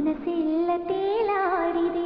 ಮನಸ್ಸೆಲ್ಲ ತೇಲಾಡಿದೆ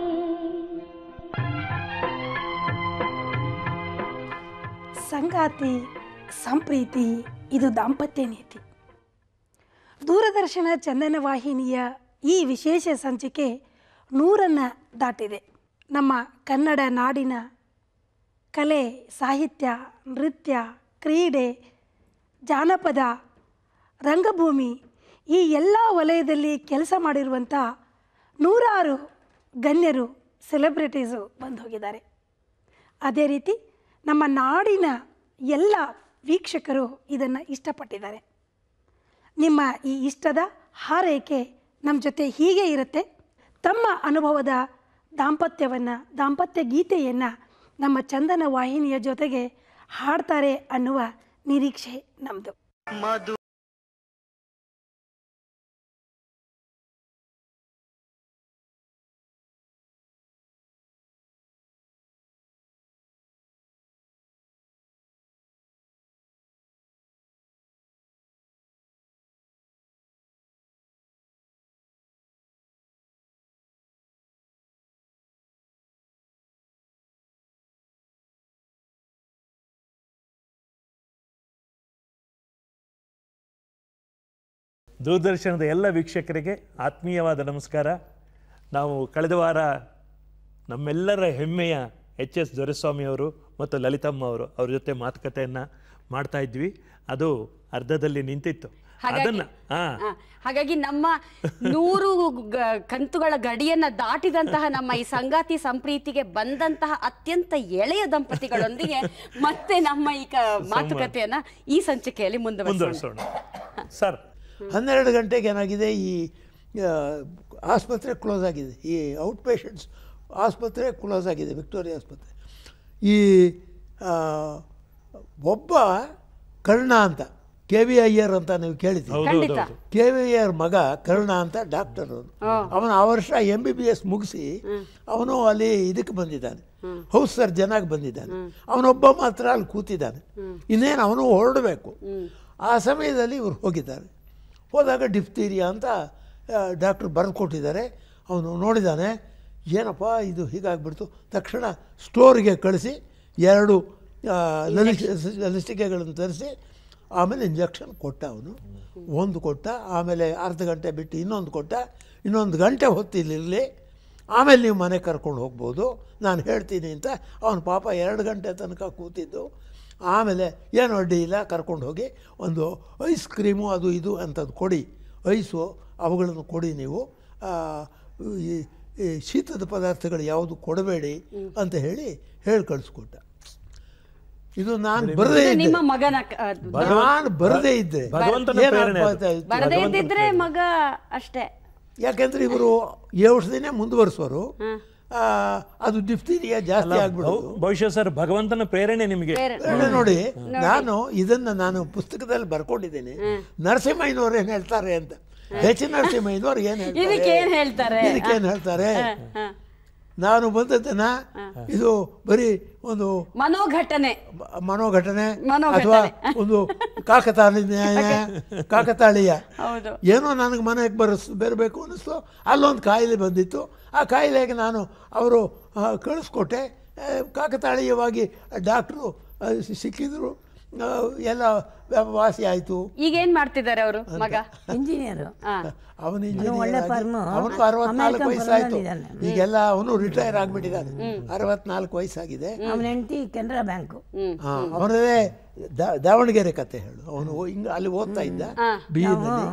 ಸಂಗಾತಿ ಸಂಪ್ರೀತಿ ಇದು ದಾಂಪತ್ಯ ನೀತಿ ದೂರದರ್ಶನ ಚಂದನ ವಾಹಿನಿಯ ಈ ವಿಶೇಷ ಸಂಚಿಕೆ ನೂರನ್ನು ದಾಟಿದೆ ನಮ್ಮ ಕನ್ನಡ ನಾಡಿನ ಕಲೆ ಸಾಹಿತ್ಯ ನೃತ್ಯ ಕ್ರೀಡೆ ಜಾನಪದ ರಂಗಭೂಮಿ ಈ ಎಲ್ಲ ವಲಯದಲ್ಲಿ ಕೆಲಸ ಮಾಡಿರುವಂಥ ನೂರಾರು ಗಣ್ಯರು ಸೆಲೆಬ್ರಿಟೀಸು ಬಂದು ಹೋಗಿದ್ದಾರೆ ಅದೇ ರೀತಿ ನಮ್ಮ ನಾಡಿನ ಎಲ್ಲ ವೀಕ್ಷಕರು ಇದನ್ನು ಇಷ್ಟಪಟ್ಟಿದ್ದಾರೆ ನಿಮ್ಮ ಈ ಇಷ್ಟದ ಹಾರೈಕೆ ನಮ್ಮ ಜೊತೆ ಹೀಗೆ ಇರುತ್ತೆ ತಮ್ಮ ಅನುಭವದ ದಾಂಪತ್ಯವನ್ನು ದಾಂಪತ್ಯ ಗೀತೆಯನ್ನು ನಮ್ಮ ಚಂದನ ವಾಹಿನಿಯ ಜೊತೆಗೆ ಹಾಡ್ತಾರೆ ಅನ್ನುವ ನಿರೀಕ್ಷೆ ನಮ್ಮದು ದೂರದರ್ಶನದ ಎಲ್ಲ ವೀಕ್ಷಕರಿಗೆ ಆತ್ಮೀಯವಾದ ನಮಸ್ಕಾರ ನಾವು ಕಳೆದ ವಾರ ನಮ್ಮೆಲ್ಲರ ಹೆಮ್ಮೆಯ ಎಚ್ ಎಸ್ ದೊರೆಸ್ವಾಮಿ ಅವರು ಮತ್ತು ಲಲಿತಮ್ಮ ಅವರು ಅವ್ರ ಜೊತೆ ಮಾತುಕತೆಯನ್ನು ಮಾಡ್ತಾ ಇದ್ವಿ ಅದು ಅರ್ಧದಲ್ಲಿ ನಿಂತಿತ್ತು ಅದನ್ನ ಹಾ ಆ, ಹಾಗಾಗಿ ನಮ್ಮ ನೂರು ಗ- ಕಂತುಗಳ ಗಡಿಯನ್ನ ದಾಟಿದಂತಹ ನಮ್ಮ ಈ ಸಂಗಾತಿ ಸಂಪ್ರೀತಿಗೆ ಬಂದಂತಹ ಅತ್ಯಂತ ಎಳೆಯ ದಂಪತಿಗಳೊಂದಿಗೆ ಮತ್ತೆ ನಮ್ಮ ಈ ಕ- ಮಾತುಕತೆಯನ್ನ ಈ ಸಂಚಿಕೆಯಲ್ಲಿ ಮುಂದುವರಿಸೋಣ ಮುಂದುವರಿಸೋಣ ಸರ್ ಹನ್ನೆರಡು ಗಂಟೆಗೆ ಏನಾಗಿದೆ ಈ ಆ, ಆಸ್ಪತ್ರೆ ಕ್ಲೋಸ್ ಆಗಿದೆ ಈ ಔಟ್ ಪೇಷಂಟ್ಸ್ ಆಸ್ಪತ್ರೆ ಕ್ಲೋಸ್ ಆಗಿದೆ ವಿಕ್ಟೋರಿಯಾ ಆಸ್ಪತ್ರೆ ಈ ಆ, ಒಬ್ಬ ಕರ್ಣ ಅಂತ ಕೆ ವಿ ಅಯ್ಯರ್ ಅಂತ ನೀವು ಕೇಳಿದ್ದೀವಿ ಹೌದು ಖಂಡಿತ. ಹೌದು ಕೆ ವಿ ಅಯ್ಯರ್ ಮಗ ಕರ್ಣ ಅಂತ ಡಾಕ್ಟರ್ ಅವನು ಅವನು ಆ ವರ್ಷ ಎಂ ಬಿ ಬಿ ಎಸ್ ಮುಗಿಸಿ ಅವನು ಅಲ್ಲಿ ಇದಕ್ಕೆ ಬಂದಿದ್ದಾನೆ ಹೌಸ್ ಸರ್ಜನ್ ಆಗಿ ಬಂದಿದ್ದಾನೆ ಅವನೊಬ್ಬ ಮಾತ್ರ ಅಲ್ಲಿ ಕೂತಿದ್ದಾನೆ ಇನ್ನೇನು ಅವನು ಹೊರಡಬೇಕು ಆ ಸಮಯದಲ್ಲಿ ಇವರು ಹೋಗಿದ್ದಾರೆ ಹೋದಾಗ ಡಿಫ್ತೀರಿಯಾ ಅಂತ ಡಾಕ್ಟ್ರ್ ಬರೆದು ಕೊಟ್ಟಿದ್ದಾರೆ ಅವನು ನೋಡಿದ್ದಾನೆ ಏನಪ್ಪ ಇದು ಹೀಗಾಗ್ಬಿಡ್ತು ತಕ್ಷಣ ಸ್ಟೋರಿಗೆ ಕಳಿಸಿ ಎರಡು ಆ, ಲಸಿಕೆ ಲಸಿಕೆಗಳನ್ನು ತರಿಸಿ ಆಮೇಲೆ ಇಂಜೆಕ್ಷನ್ ಕೊಟ್ಟ ಅವನು ಒಂದು ಕೊಟ್ಟ ಆಮೇಲೆ ಅರ್ಧ ಗಂಟೆ ಬಿಟ್ಟು ಇನ್ನೊಂದು ಕೊಟ್ಟ ಇನ್ನೊಂದು ಗಂಟೆ ಹೊತ್ತು ಇಲ್ಲಿರಲಿ ಆಮೇಲೆ ನೀವು ಮನೆ ಕರ್ಕೊಂಡು ಹೋಗ್ಬೋದು ನಾನು ಹೇಳ್ತೀನಿ ಅಂತ ಅವನ ಪಾಪ ಎರಡು ಗಂಟೆ ತನಕ ಕೂತಿದ್ದು ಆಮೇಲೆ ಏನು ಅಡ್ಡಿ ಇಲ್ಲ ಕರ್ಕೊಂಡು ಹೋಗಿ ಒಂದು ಐಸ್ ಕ್ರೀಮು ಅದು ಇದು ಅಂಥದ್ದು ಕೊಡಿ ಐಸು ಅವುಗಳನ್ನು ಕೊಡಿ ನೀವು ಆ, ಈ ಈ ಶೀತದ ಪದಾರ್ಥಗಳು ಯಾವುದು ಕೊಡಬೇಡಿ ಅಂತ ಹೇಳಿ ಹೇಳಿ ಕಳಿಸ್ಕೊಟ್ಟ ಇದು ನಾನು ಬರದೇ ಇದು ಇದ್ದೆ ನಿಮ್ಮ ಮಗನ ಕ- ಆ, ನಾನು ಬರದೇ ಇದ್ದೆ ಭಗವಂತನ ಏನಪ್ಪ ಪ್ರೇರಣೆ ಅದು. ಅಂತ ಇತ್ತು. ಬರದೇ ಇದ್ದಿದ್ರೆ ಮಗ ಅಷ್ಟೇ ಯಾಕೆಂದ್ರೆ ಇವರು ಔಷಧಿನೇ ಮುಂದುವರಿಸೋರು ಆ, ಅದು ಡಿಫ್ತೀರಿಯಾ ಜಾಸ್ತಿ ಆಗ್ಬಿಡೋದು ಬಹು- ಬಹುಶಃ ಸರ್ ಭಗವಂತನ ಪ್ರೇರಣೆ ನಿಮಗೆ ನೋಡಿ, ನೋಡಿ ನಾನು ಇದನ್ನ ನಾನು ಪುಸ್ತಕದಲ್ಲಿ ಬರ್ಕೊಂಡಿದ್ದೀನಿ ನರಸಿಂಹಯ್ಯನವ್ರು ಏನ್ ಹೇಳ್ತಾರೆ ಅಂತ ಹೆಚ್ ನರಸಿಂಹಯ್ಯನವ್ರು ಏನ್ ಇದಕ್ಕೆ ಏನ್ ಹೇಳ್ತಾರೆ ಹೇಳ್ತಾರೆ? ಇದಕ್ಕೆ ಏನ್ ಹೇಳ್ತಾರೆ ಹ. ನಾನು ಬಂದದ್ದನ್ನ ಇದು ಬರೀ ಒಂದು ಮನೋಘಟನೆ ಮ- ಮನೋಘಟನೆ ಮನೋಘಟನೆ. ಅಥವಾ ಒಂದು ಕಾಕತಾಳೀಯ ಕಾಕತಾಳೀಯ ಹೌದು ಏನೋ ನನಗೆ ಮನೆಗೆ ಬರಸ್ ಬರಬೇಕು ಅನ್ನಿಸ್ತು ಅಲ್ಲೊಂದು ಕಾಯಿಲೆ ಬಂದಿತ್ತು ಆ ಕಾಯಿಲೆಗೆ ನಾನು ಅವರು ಆ, ಕಳಿಸ್ಕೊಟ್ಟೆ ಆ, ಕಾಕತಾಳೀಯವಾಗಿ ಡಾಕ್ಟ್ರು ಆ, ಸಿ- ಸಿಕ್ಕಿದ್ರು ಆ, ಎಲ್ಲ ವ್ಯ- ವಾಸಿ ಆಯಿತು ಈಗ ಏನ್ ಮಾಡ್ತಿದ್ದಾರೆ ಅವರು ಮಗ ಇಂಜಿನಿಯರು ಹಾ ಅವನು ಒಳ್ಳೆ firm. ಅವನಿಗೂ ಅರವತ್ನಾಲ್ಕು American ವಯಸ್ಸಾಯಿತು firm ಅಲ್ಲಿದ್ದಾನೆ. ಈಗೆಲ್ಲ ಅವನು ರಿಟೈರ್ ಆಗಿಬಿಟ್ಟಿದ್ದಾನೆ ಅರವತ್ನಾಲ್ಕು ವಯಸ್ಸಾಗಿದೆ ಅವನ ಹೆಂಡತಿ ಕೆನರಾ ಬ್ಯಾಂಕು ಹಾ, ಅವನದೇ ದಾ- ದಾವಣಗೆರೆ ಕತೆ ಹೇಳು ಅವನು ಹಿಂಗ ಅಲ್ಲಿ ಓದ್ತಾ ಇದ್ದ ಬಿ ನಲ್ಲಿ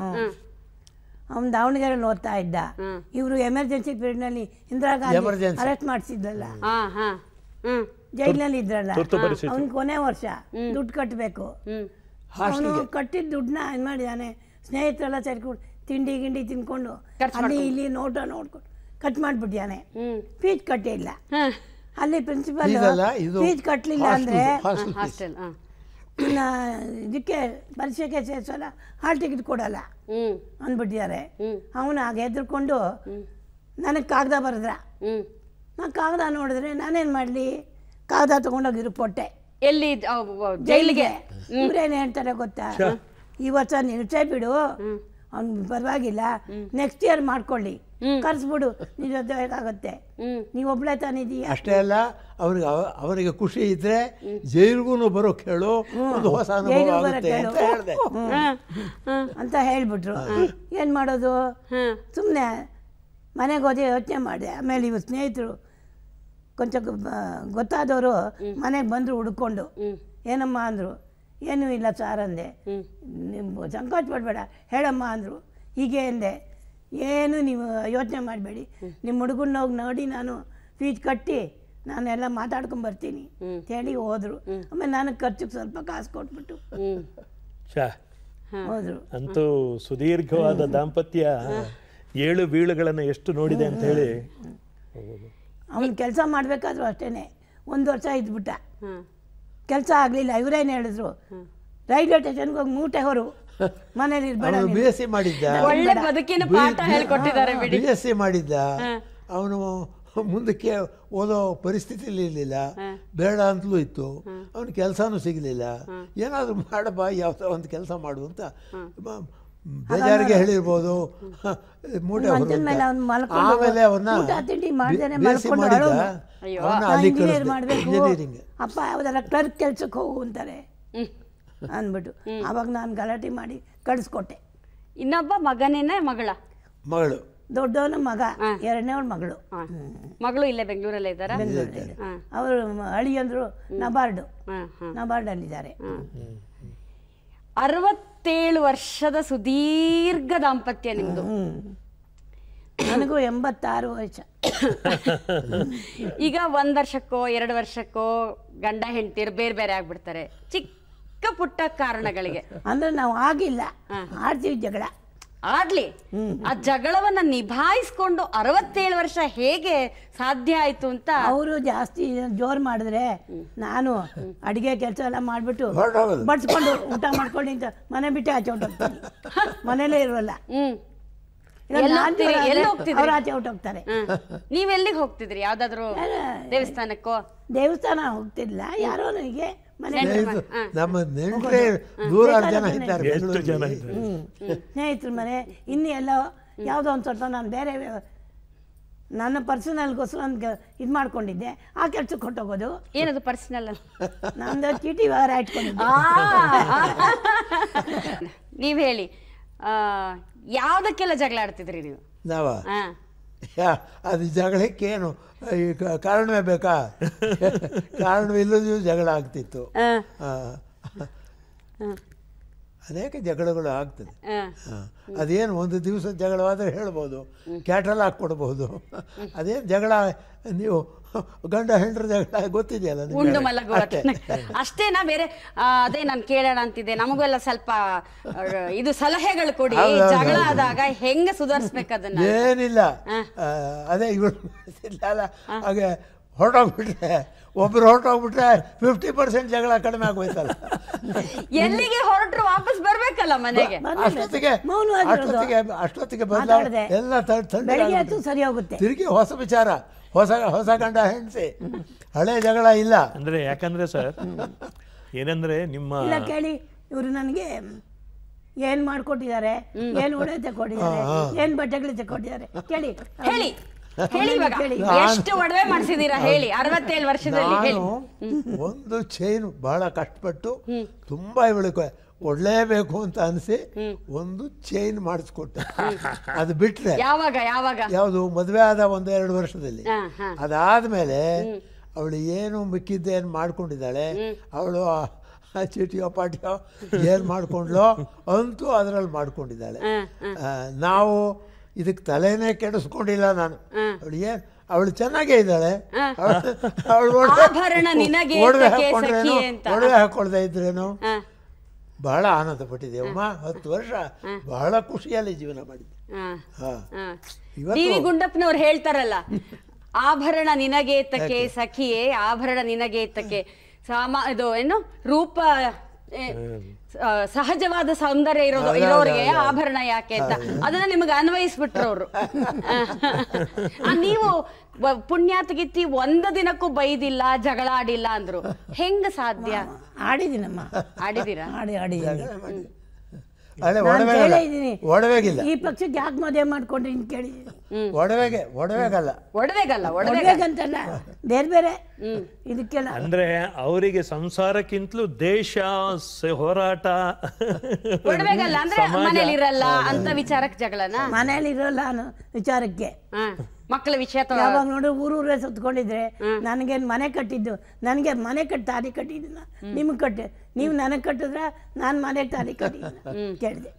ಅವನು ದಾವಣಗೆರೆಯಲ್ಲಿ ಓದ್ತಾ ಇದ್ದ ಇವರು ಎಮರ್ಜೆನ್ಸಿ ಪೀರಿಯಡ್ನಲ್ಲಿ ಇಂದಿರಾ ಗಾಂಧಿ Emergency. ಅರೆಸ್ಟ್ ಮಾಡಿಸಿದ್ರಲ್ಲ ಹಾ ಹಾ ಹ್ಮ್ ಜೈಲಿನಲ್ಲಿ ಇದ್ರಲ್ಲ ತುರ್ತು ಪರಿಸ್ಥಿತಿ. ಅವ್ನ ಕೊನೆ ವರ್ಷ ದುಡ್ಡು ಕಟ್ಟಬೇಕು ಹ್ಮ್ ಅವನು ಕಟ್ಟಿದ ದುಡ್ಡನ್ನ ಏನು ಮಾಡಿದಾನೆ ಸ್ನೇಹಿತರೆಲ್ಲ ಸೇರ್ಕೊಂಡು ತಿಂಡಿ ಗಿಂಡಿ ತಿನ್ಕೊಂಡು ಅಲ್ಲಿ ಇಲ್ಲಿ ನೋಟ ನೋಡ್ಕೊಂಡು ಕಟ್ ಮಾಡಿಬಿಟ್ಟಿದ್ದಾನೆ ಫೀಸ್ ಕಟ್ಟೇ ಇಲ್ಲ ಹ. ಅಲ್ಲಿ ಪ್ರಿನ್ಸಿಪಲ್ ಇದಲ್ಲ ಇದು ಫೀಸ್ ಕಟ್ಟಲಿಲ್ಲ ಅಂದರೆ ಹಾಸ್ಟೆಲ್ ಹಾಸ್ಟೆಲ್ ಹ. ಇನ್ನು ಇದಕ್ಕೆ ಪರೀಕ್ಷೆಗೆ ಸೇರಿಸೋಲ್ಲ ಹಾಲ್ ಟಿಕೆಟ್ ಕೊಡಲ್ಲ ಹ್ಮ್ ಅಂದ್ಬಿಟ್ಟಿದ್ದಾರೆ ಅವನು ಆಗ ಹೆದರ್ಕೊಂಡು ನನಗೆ ಕಾಗದ ಬರೆದ್ರ ಹ್ಮ್ ನಾನು ಕಾಗದ ನೋಡಿದ್ರೆ ನಾನೇನು ಮಾಡಲಿ ಕಾಗದ ತೊಗೊಂಡೋಗಿರು ಕೊಟ್ಟೆ ಎಲ್ಲಿ ಅವ್- ಅವ್- ಜೈಲಿಗೆ ಇವ್ರೇನು ಹೇಳ್ತಾರೆ ಗೊತ್ತಾ ಈ ವರ್ಷ ನಿಲ್ಸೇ ಬಿಡು ಅವ್ನು ಪರವಾಗಿಲ್ಲ ನೆಕ್ಸ್ಟ್ ಇಯರ್ ಮಾಡ್ಕೊಳ್ಳಿ ಕರ್ಸ್ಬಿಡು ನಿನ್ನ ಜೊತೆ ಆಗುತ್ತೆ ನೀವು ಒಬ್ಳೆ ತಾನಿದೀಯ ಅಷ್ಟೇ ಅಲ್ಲ ಅವ್ರಿಗೆ ಅವ- ಅವರಿಗೆ ಖುಷಿ ಇದ್ರೆ ಜೈಲ್ಗೂ ಬರೋಕ್ ಹೇಳು ಒಂದು ಹೊಸ ಅನುಭವ ಜೈಲಿಗೆ ಬರೋಕ್ ಆಗುತ್ತೆ ಹೇಳು. ಅಂತ ಹೇಳಿದೆ ಅಂತ ಹೇಳ್ಬಿಟ್ರು ಏನು ಮಾಡೋದು ಸುಮ್ಮನೆ ಮನೆಗೆ ಹೋದೆ ಯೋಚನೆ ಮಾಡಿದೆ ಆಮೇಲೆ ಇವು ಸ್ನೇಹಿತರು ಕೊಂಚ ಗೊತ್ತಾದವರು ಮನೆಗೆ ಬಂದರು ಹುಡ್ಕೊಂಡು ಏನಮ್ಮ ಅಂದರು ಏನೂ ಇಲ್ಲ ಸಾರ್ ಅಂದೆ ನೀವು ಸಂಕೋಚ ಪಡಬೇಡ ಹೇಳಮ್ಮ ಅಂದರು ಹೀಗೆ ಅಂದೆ ಏನು ನೀವು ಯೋಚನೆ ಮಾಡಬೇಡಿ ನಿಮ್ಮ ಹುಡುಗನ್ನ ಹೋಗಿ ನೋಡಿ ನಾನು ಫೀಸ್ ಕಟ್ಟಿ ನಾನೆಲ್ಲ ಮಾತಾಡ್ಕೊಂಡು ಬರ್ತೀನಿ ಅಂತ ಹೇಳಿ ಹೋದರು ಆಮೇಲೆ ನನಗೆ ಖರ್ಚಿಗೆ ಸ್ವಲ್ಪ ಕಾಸು ಕೊಟ್ಬಿಟ್ಟು ಶಾ ಹೋದರು ಅಂತೂ ಸುದೀರ್ಘವಾದ ದಾಂಪತ್ಯ ಏಳು ಬೀಳುಗಳನ್ನು ಎಷ್ಟು ನೋಡಿದೆ ಅಂತ ಹೇಳಿ ಅವನು ಕೆಲಸ ಮಾಡಬೇಕಾದ್ರೂ ಅಷ್ಟೇ ಒಂದು ವರ್ಷ ಇದ್ಬಿಟ್ಟ ಕೆಲಸ ಆಗಲಿಲ್ಲ ಇವರೇನು ಹೇಳಿದ್ರು ರೈಲ್ವೆ ಸ್ಟೇಷನ್ಗೆ ಹೋಗಿ ಮೂಟೆ ಹೊರು ಮನೇಲಿ ಇರ್ಬೇಡ ಅವನು ನೀನು. ಬಿ ಎಸ್ ಸಿ ಮಾಡಿದ್ದ ಒಳ್ಳೆ ಬದುಕಿನ ಪಾಠ ಹೇಳ್ಕೊಟ್ಟಿದ್ದಾರೆ ಬಿಡಿ ಬಿ ಎಸ್ ಸಿ ಮಾಡಿದ್ದ ಅವನು ಮುಂದಕ್ಕೆ ಓದೋ ಪರಿಸ್ಥಿತಿಲಿ ಇರಲಿಲ್ಲ ಬೇಡ ಅಂತಲೂ ಇತ್ತು ಅವನ ಕೆಲಸನೂ ಸಿಗಲಿಲ್ಲ ಏನಾದರೂ ಮಾಡಬಾ ಯಾವುದೋ ಒಂದು ಕೆಲಸ ಮಾಡು ಅಂತ ಬ- ಬೇಜಾರಿಗೆ ಹೇಳಿರ್ಬೋದು ಮೂಟೆ ಹೊರು ಮಂಚದ ಅಂತ. ಮೇಲೆ ಅವ್ನು ಮಲ್ಕೊಂಡು ಆಮೇಲೆ ಅವನ್ನ ಊಟ ತಿಂಡಿ ಮಾಡ್ದೇನೆ ಬಿ ಎಸ್ ಸಿ ಮಲ್ಕೊಂಡು ಮಾಡಿದ್ದ ಅಳೋನು. ಅವನ್ನ ನಾ ಅಲ್ಲಿ ಇಂಜಿನಿಯರ್ ಮಾಡಬೇಕು ಇಂಜಿನಿಯರಿಂಗ್ ಅಪ್ಪ ಯಾವ್ದಾರ ಕ್ಲರ್ಕ್ ಕೆಲ್ಸಕ್ಕೆ ಹೋಗು ಅಂತಾರೆ ಅಂದ್ಬಿಟ್ಟು ಅವಾಗ ನಾನು ಗಲಾಟೆ ಮಾಡಿ ಕಳಿಸ್ಕೊಟ್ಟೆ ಇನ್ನೊಬ್ಬ ಮಗನೇನ ಮಗಳ ಮಗಳು ದೊಡ್ಡವನ ಮಗ ಎರಡನೇವಳ ಮಗಳು ಹ. ಮಗಳು ಇಲ್ಲೇ ಬೆಂಗಳೂರಲ್ಲೇ ಇದ್ದಾರಾ ಅವರು ಅಳಿಯಂದ್ರು ನಬಾರ್ಡು ಹ, ಹ. ನಬಾರ್ಡಲ್ಲಿದ್ದಾರೆ ಅರವತ್ತೇಳು ವರ್ಷದ ಸುದೀರ್ಘ ದಾಂಪತ್ಯ ನಿಮ್ದು ನನಗೂ ಎಂಬತ್ತಾರು ವಯಸ್ಸು ಈಗ ಒಂದ್ ವರ್ಷಕ್ಕೋ ಎರಡು ವರ್ಷಕ್ಕೋ ಗಂಡ ಹೆಂಡತಿರು ಬೇರೆ ಬೇರೆ ಆಗ್ಬಿಡ್ತಾರೆ ಚಿಕ್ಕ ಪುಟ್ಟ ಕಾರಣಗಳಿಗೆ ಅಂದ್ರೆ ನಾವು ಆಗಿಲ್ಲ ಆಡ್ತೀವಿ ಜಗಳ ಆಡ್ಲಿ ಆ ಜಗಳವನ್ನ ನಿಭಾಯಿಸ್ಕೊಂಡು ಅರವತ್ತೇಳು ವರ್ಷ ಹೇಗೆ ಸಾಧ್ಯ ಆಯ್ತು ಅಂತ ಅವರು ಜಾಸ್ತಿ ಜೋರ್ ಮಾಡಿದ್ರೆ ನಾನು ಅಡಿಗೆ ಕೆಲಸ ಎಲ್ಲ ಮಾಡ್ಬಿಟ್ಟು ಹೊರಟೋಗೋದು. ಬಡ್ಸ್ಕೊಂಡು ಊಟ ಮಾಡ್ಕೊಂಡು ಅಂತ ಮನೆ ಬಿಟ್ಟು ಆಚೆ ಹೊಟ್ಟೋಗ್ತೀನಿ ಮನೇಲೇ ಇರೋಲ್ಲ ಹ್ಮ್ ಇಲ್ಲ, ಎಲ್ಲಿ ನಾನ್ ಹೋಗ್ತೀರಿ? ಜೋರಾದ್ರೆ ಎಲ್ಲಿ ಹೋಗ್ತಿದ್ರಿ? ಅವ್ರು ಆಚೆ ಹೊಟ್ಟೋಗ್ತಾರೆ ಹ. ನೀವ್ ಎಲ್ಲಿಗೆ ಹೋಗ್ತಿದ್ರಿ ಯಾವ್ದಾದ್ರು ದೇವಸ್ಥಾನಕ್ಕೋ ದೇವಸ್ಥಾನ ಹೋಗ್ತಿರ್ಲಿಲ್ಲ ಯಾರೋ ನನಗೆ ಮನೆ ಸ್ನೇಹಿತರು, ನಮ್ಮ ನೆಂಟ್ರೆ ನೂರಾರು ಜನ ಇದ್ದಾರೆ ಎಷ್ಟು ಜನ ಬೆಂಗಳೂರಲ್ಲಿ. ಇದ್ದಾರೆ ಸ್ನೇಹಿತರ ಮನೆ ಇನ್ನು ಎಲ್ಲ ಯಾವುದೋ ಒಂದು ಸ್ವಲ್ಪ ನಾನು ಬೇರೆ ನನ್ನ ಪರ್ಸನಲ್ಗೋಸ್ಕರ ಒಂದು ಇದು ಮಾಡ್ಕೊಂಡಿದ್ದೆ ಆ ಕೆಲ್ಸಕ್ಕೆ ಹೊಟ್ಟೋಗೋದು ಏನದು ಪರ್ಸನಲ್ ನಂದು ಚೀಟಿ ವ್ಯವಹಾರ ಇಟ್ಕೊಂಡಿದ್ದೆ ನೀವ್ ಹೇಳಿ ಆ, ಯಾವ್ದಕ್ಕೆಲ್ಲ ಜಗಳ ಆಡ್ತಿದ್ರಿ ನೀವು ನಾವ ಹಾ ಯಾ, ಅದು ಜಗಳಕ್ಕೇನು ಈ ಕ- ಕಾರಣವೇ ಬೇಕಾ ಕಾರಣವಿಲ್ಲದೂ ಜಗಳ ಆಗ್ತಿತ್ತು ಆ, ಅನೇಕ ಜಗಳಗಳು ಆಗ್ತದೆ ಹ. ಆ, ಅದೇನು ಒಂದು ದಿವಸ ಜಗಳವಾದರೆ ಹೇಳ್ಬೋದು ಕ್ಯಾಟಲ್ ಹಾಕ್ಕೊಡ್ಬೋದು ಅದೇನು ಜಗಳ ನೀವು ಗಂಡ ಹೆಂಡ್ರ ಜಗಳ ಗೊತ್ತಿದೆಯಲ್ಲ ನಿಮ್ಗೆ? ಉಂಡು ಮಲಗುವ ಅಷ್ಟೇ. ಅಷ್ಟೇನಾ ಬೇರೆ ಆ, ಅದೇ ನಾನು ಕೇಳೋಣ ಅಂತಿದ್ದೆ ನಮಗೆಲ್ಲ ಸ್ವಲ್ಪ ಆ, ಇದು ಸಲಹೆಗಳು ಕೊಡಿ ಹೌದು, ಹೌದು, ಜಗಳ ಹೌದು. ಆದಾಗ ಹೆಂಗ ಸುಧಾರಿಸ್ಬೇಕು ಅದನ್ನ ಏನಿಲ್ಲ ಆ, ಅದೇ ಇವಳು ಅಲ್ಲ ಹಾಗೆ ಹೊರಟೋಗ್ಬಿಟ್ರೆ ಒಬ್ರು ಹೊರಟೋಗ್ಬಿಟ್ರೆ ಫಿಫ್ಟಿ ಪರ್ಸೆಂಟ್ ಜಗಳ ಕಡಿಮೆ ಆಗೋಯ್ತಲ್ಲ ಎಲ್ಲಿಗೆ ಹೊರಟ್ರು ವಾಪಸ್ ಬರ್ಬೇಕಲ್ಲ ಮನೆಗೆ ಅಷ್ಟೊತ್ತಿಗೆ ಮೌನವಾಗಿರೋದು. ಅಷ್ಟೊತ್ತಿಗೆ ಅಷ್ಟೊತ್ತಿಗೆ ಮಾತಾಡದೆ. ಬದಲಾವಣೆ ಎಲ್ಲ ತ- ತಣ್ಣಗಾಗ್ಬಿಡುತ್ತೆ. ಬೆಳಿಗ್ಗೆ ಆಯ್ತು ಸರಿ ಹೋಗುತ್ತೆ ತಿರುಗಿ ಹೊಸ ವಿಚಾರ ಹೊಸ ಹೊಸ ಗಂಡ ಹೆಂಡತಿ ಹಳೆ ಜಗಳ ಇಲ್ಲ ಅಂದ್ರೆ ಯಾಕಂದ್ರೆ ಸರ್ ಏನಂದ್ರೆ ನಿಮ್ಮ ಇಲ್ಲ ಕೇಳಿ ಇವರು ನನಗೆ ಏನ್ ಮಾಡ್ಕೊಟ್ಟಿದ್ದಾರೆ ಏನ್ ಉಡೆ ತಕೊಟ್ಟಿದ್ದಾರೆ ಏನ್ ಬಟ್ಟೆಗಳು ತಕೊಟ್ಟಿದ್ದಾರೆ ಕೇಳಿ ಹೇಳಿ ಹೇಳಿ ಇವಾಗ ಕೇಳಿ. ಎಷ್ಟು ಒಡವೆ ಮಾಡಿಸಿದೀರಾ ಹೇಳಿ ಅರವತ್ತೇಳು ವರ್ಷದಲ್ಲಿ ಹೇಳಿ ನಾನು ಒಂದು ಚೈನ್ ಬಹಳ ಕಷ್ಟಪಟ್ಟು ತುಂಬಾ ಇವಳಿಗೆ ಕೊಡ್ಲೇಬೇಕು ಅಂತ ಅನಿಸಿ ಒಂದು ಚೈನ್ ಮಾಡಿಸ್ಕೊಟ್ಟೆ ಅದು ಬಿಟ್ರೆ ಯಾವಾಗ ಯಾವಾಗ ಯಾವುದು ಮದುವೆ ಆದ ಒಂದು ಎರಡು ವರ್ಷದಲ್ಲಿ ಹಾ, ಹಾ. ಅದಾದ್ಮೇಲೆ ಅವಳು ಏನು ಮಿಕ್ಕಿದ್ದೇನು ಮಾಡ್ಕೊಂಡಿದ್ದಾಳೆ ಅವಳು ಆ- ಆ ಚೀಟಿಯೋ ಪಾಟಿಯೋ ಏನು ಮಾಡ್ಕೊಂಡ್ಲೋ ಅಂತೂ ಅದರಲ್ಲಿ ಮಾಡ್ಕೊಂಡಿದ್ದಾಳೆ ಆ, ನಾವು ಇದಕ್ಕೆ ತಲೆನೇ ಕೆಡಿಸ್ಕೊಂಡಿಲ್ಲ ನಾನು ಅವಳು ಏನು ಅವಳು ಚೆನ್ನಾಗೇ ಇದ್ದಾಳೆ ಅವಳು- ಅವಳು ಒಡವೆ- ಆಭರಣ ನಿನಗೆ ಒಡವೆ ಏತಕ್ಕೆ ಹಾಕ್ಕೊಂಡ್ರೇನು ಸಖಿ ಅಂತ. ಒಡವೆ ಹಾಕೊಳ್ದೇ ಇದ್ರೇನು ಹ, ಬಹಳ ಆನಂದ ಪಟ್ಟಿದ್ದೆ ಅಮ್ಮ ಹತ್ತು ವರ್ಷ ಬಹಳ ಖುಷಿಯಲ್ಲಿ ಜೀವನ ಮಾಡಿದ್ದೆ ಹ, ಹಾ ಹ. ಇವತ್ತು- ಡಿ ವಿ ಗುಂಡಪ್ಪನವ್ರು ಹೇಳ್ತಾರಲ್ಲ ಆಭರಣ ನಿನಗೇತಕ್ಕೆ ಸಖಿಯೇ ಆಭರಣ ನಿನಗೇತಕ್ಕೆ ಸಾಮ ಇದು ಏನು ರೂಪ ಏ, ಆ, ಸಹಜವಾದ ಸೌಂದರ್ಯ ಇರೋದು ಇರೋರಿಗೆ ಆಭರಣ ಯಾಕೆ ಅಂತ ಅದನ್ನ ನಿಮಗೆ ಅನ್ವಯಿಸ್ಬಿಟ್ರು ಅವರು ನೀವು ವ- ಪುಣ್ಯಾತ್ಗಿತ್ತಿ ಒಂದು ದಿನಕ್ಕೂ ಬೈದಿಲ್ಲ ಜಗಳ ಆಡಿಲ್ಲ ಅಂದ್ರು ಹೆಂಗ ಸಾಧ್ಯ ಆಡಿದ್ದೀನಮ್ಮ ಆಡಿದೀರಾ ಆಡಿ ಆಡಿದ್ದೀನಿ ಅಲ್ಲೇ ನಾನು ಒಡವೆ ಕೇಳೇ ಇದ್ದೀನಿ ಒಡವೆಗಿಲ್ಲ ಈ ಪಕ್ಷಕ್ಕೆ ಯಾಕೆ ಮದುವೆ ಮಾಡ್ಕೊಂಡ್ರಿ ಅಂತ ಕೇಳಿದ್ದೀನಿ ಒಡವೆಗೆ ಒಡವೆಗಲ್ಲ ಒಡವೆಗಲ್ಲ ಒಡವೆ ಒಡವೆಗಂತಲ್ಲ ಬೇರೆ ಬೇರೆ ಇದಕ್ಕೆಲ್ಲ ಅಂದ್ರೆ ಅವರಿಗೆ ಸಂಸಾರಕ್ಕಿಂತಲೂ ದೇಶ ಸ- ಹೋರಾಟ ಒಡವೆಗಲ್ಲ ಅಂದ್ರೆ ಸಮಾಜ. ಮನೇಲಿ ಇರಲ್ಲ ಅಂತ ವಿಚಾರಕ್ಕೆ ಜಗಳನ ಮನೇಲಿ ಇರೋಲ್ಲ ಅನ್ನೋ ವಿಚಾರಕ್ಕೆ ಹ. ಮಕ್ಕಳ ವಿಷಯ ತಗೊ- ಯಾವಾಗ ನೋಡಿ ಊರೂರೇ ಸುತ್ಕೊಂಡಿದ್ರೆ ನನಗೇನು ಮನೆ ಕಟ್ಟಿದ್ದು ನನಗೆ ಮನೆ ಕಟ್ಟಿ ತಾಲಿ ಕಟ್ಟಿದ್ದೀನ ನಿಮ್ಗೆ ಕಟ್ಟೆ ನೀವು ನನಗೆ ಕಟ್ಟಿದ್ರ ನಾನು ಮನೆ ತಾಲಿ ಕಟ್ಟಿದ್ದೀನಿ ಕೇಳಿದೆ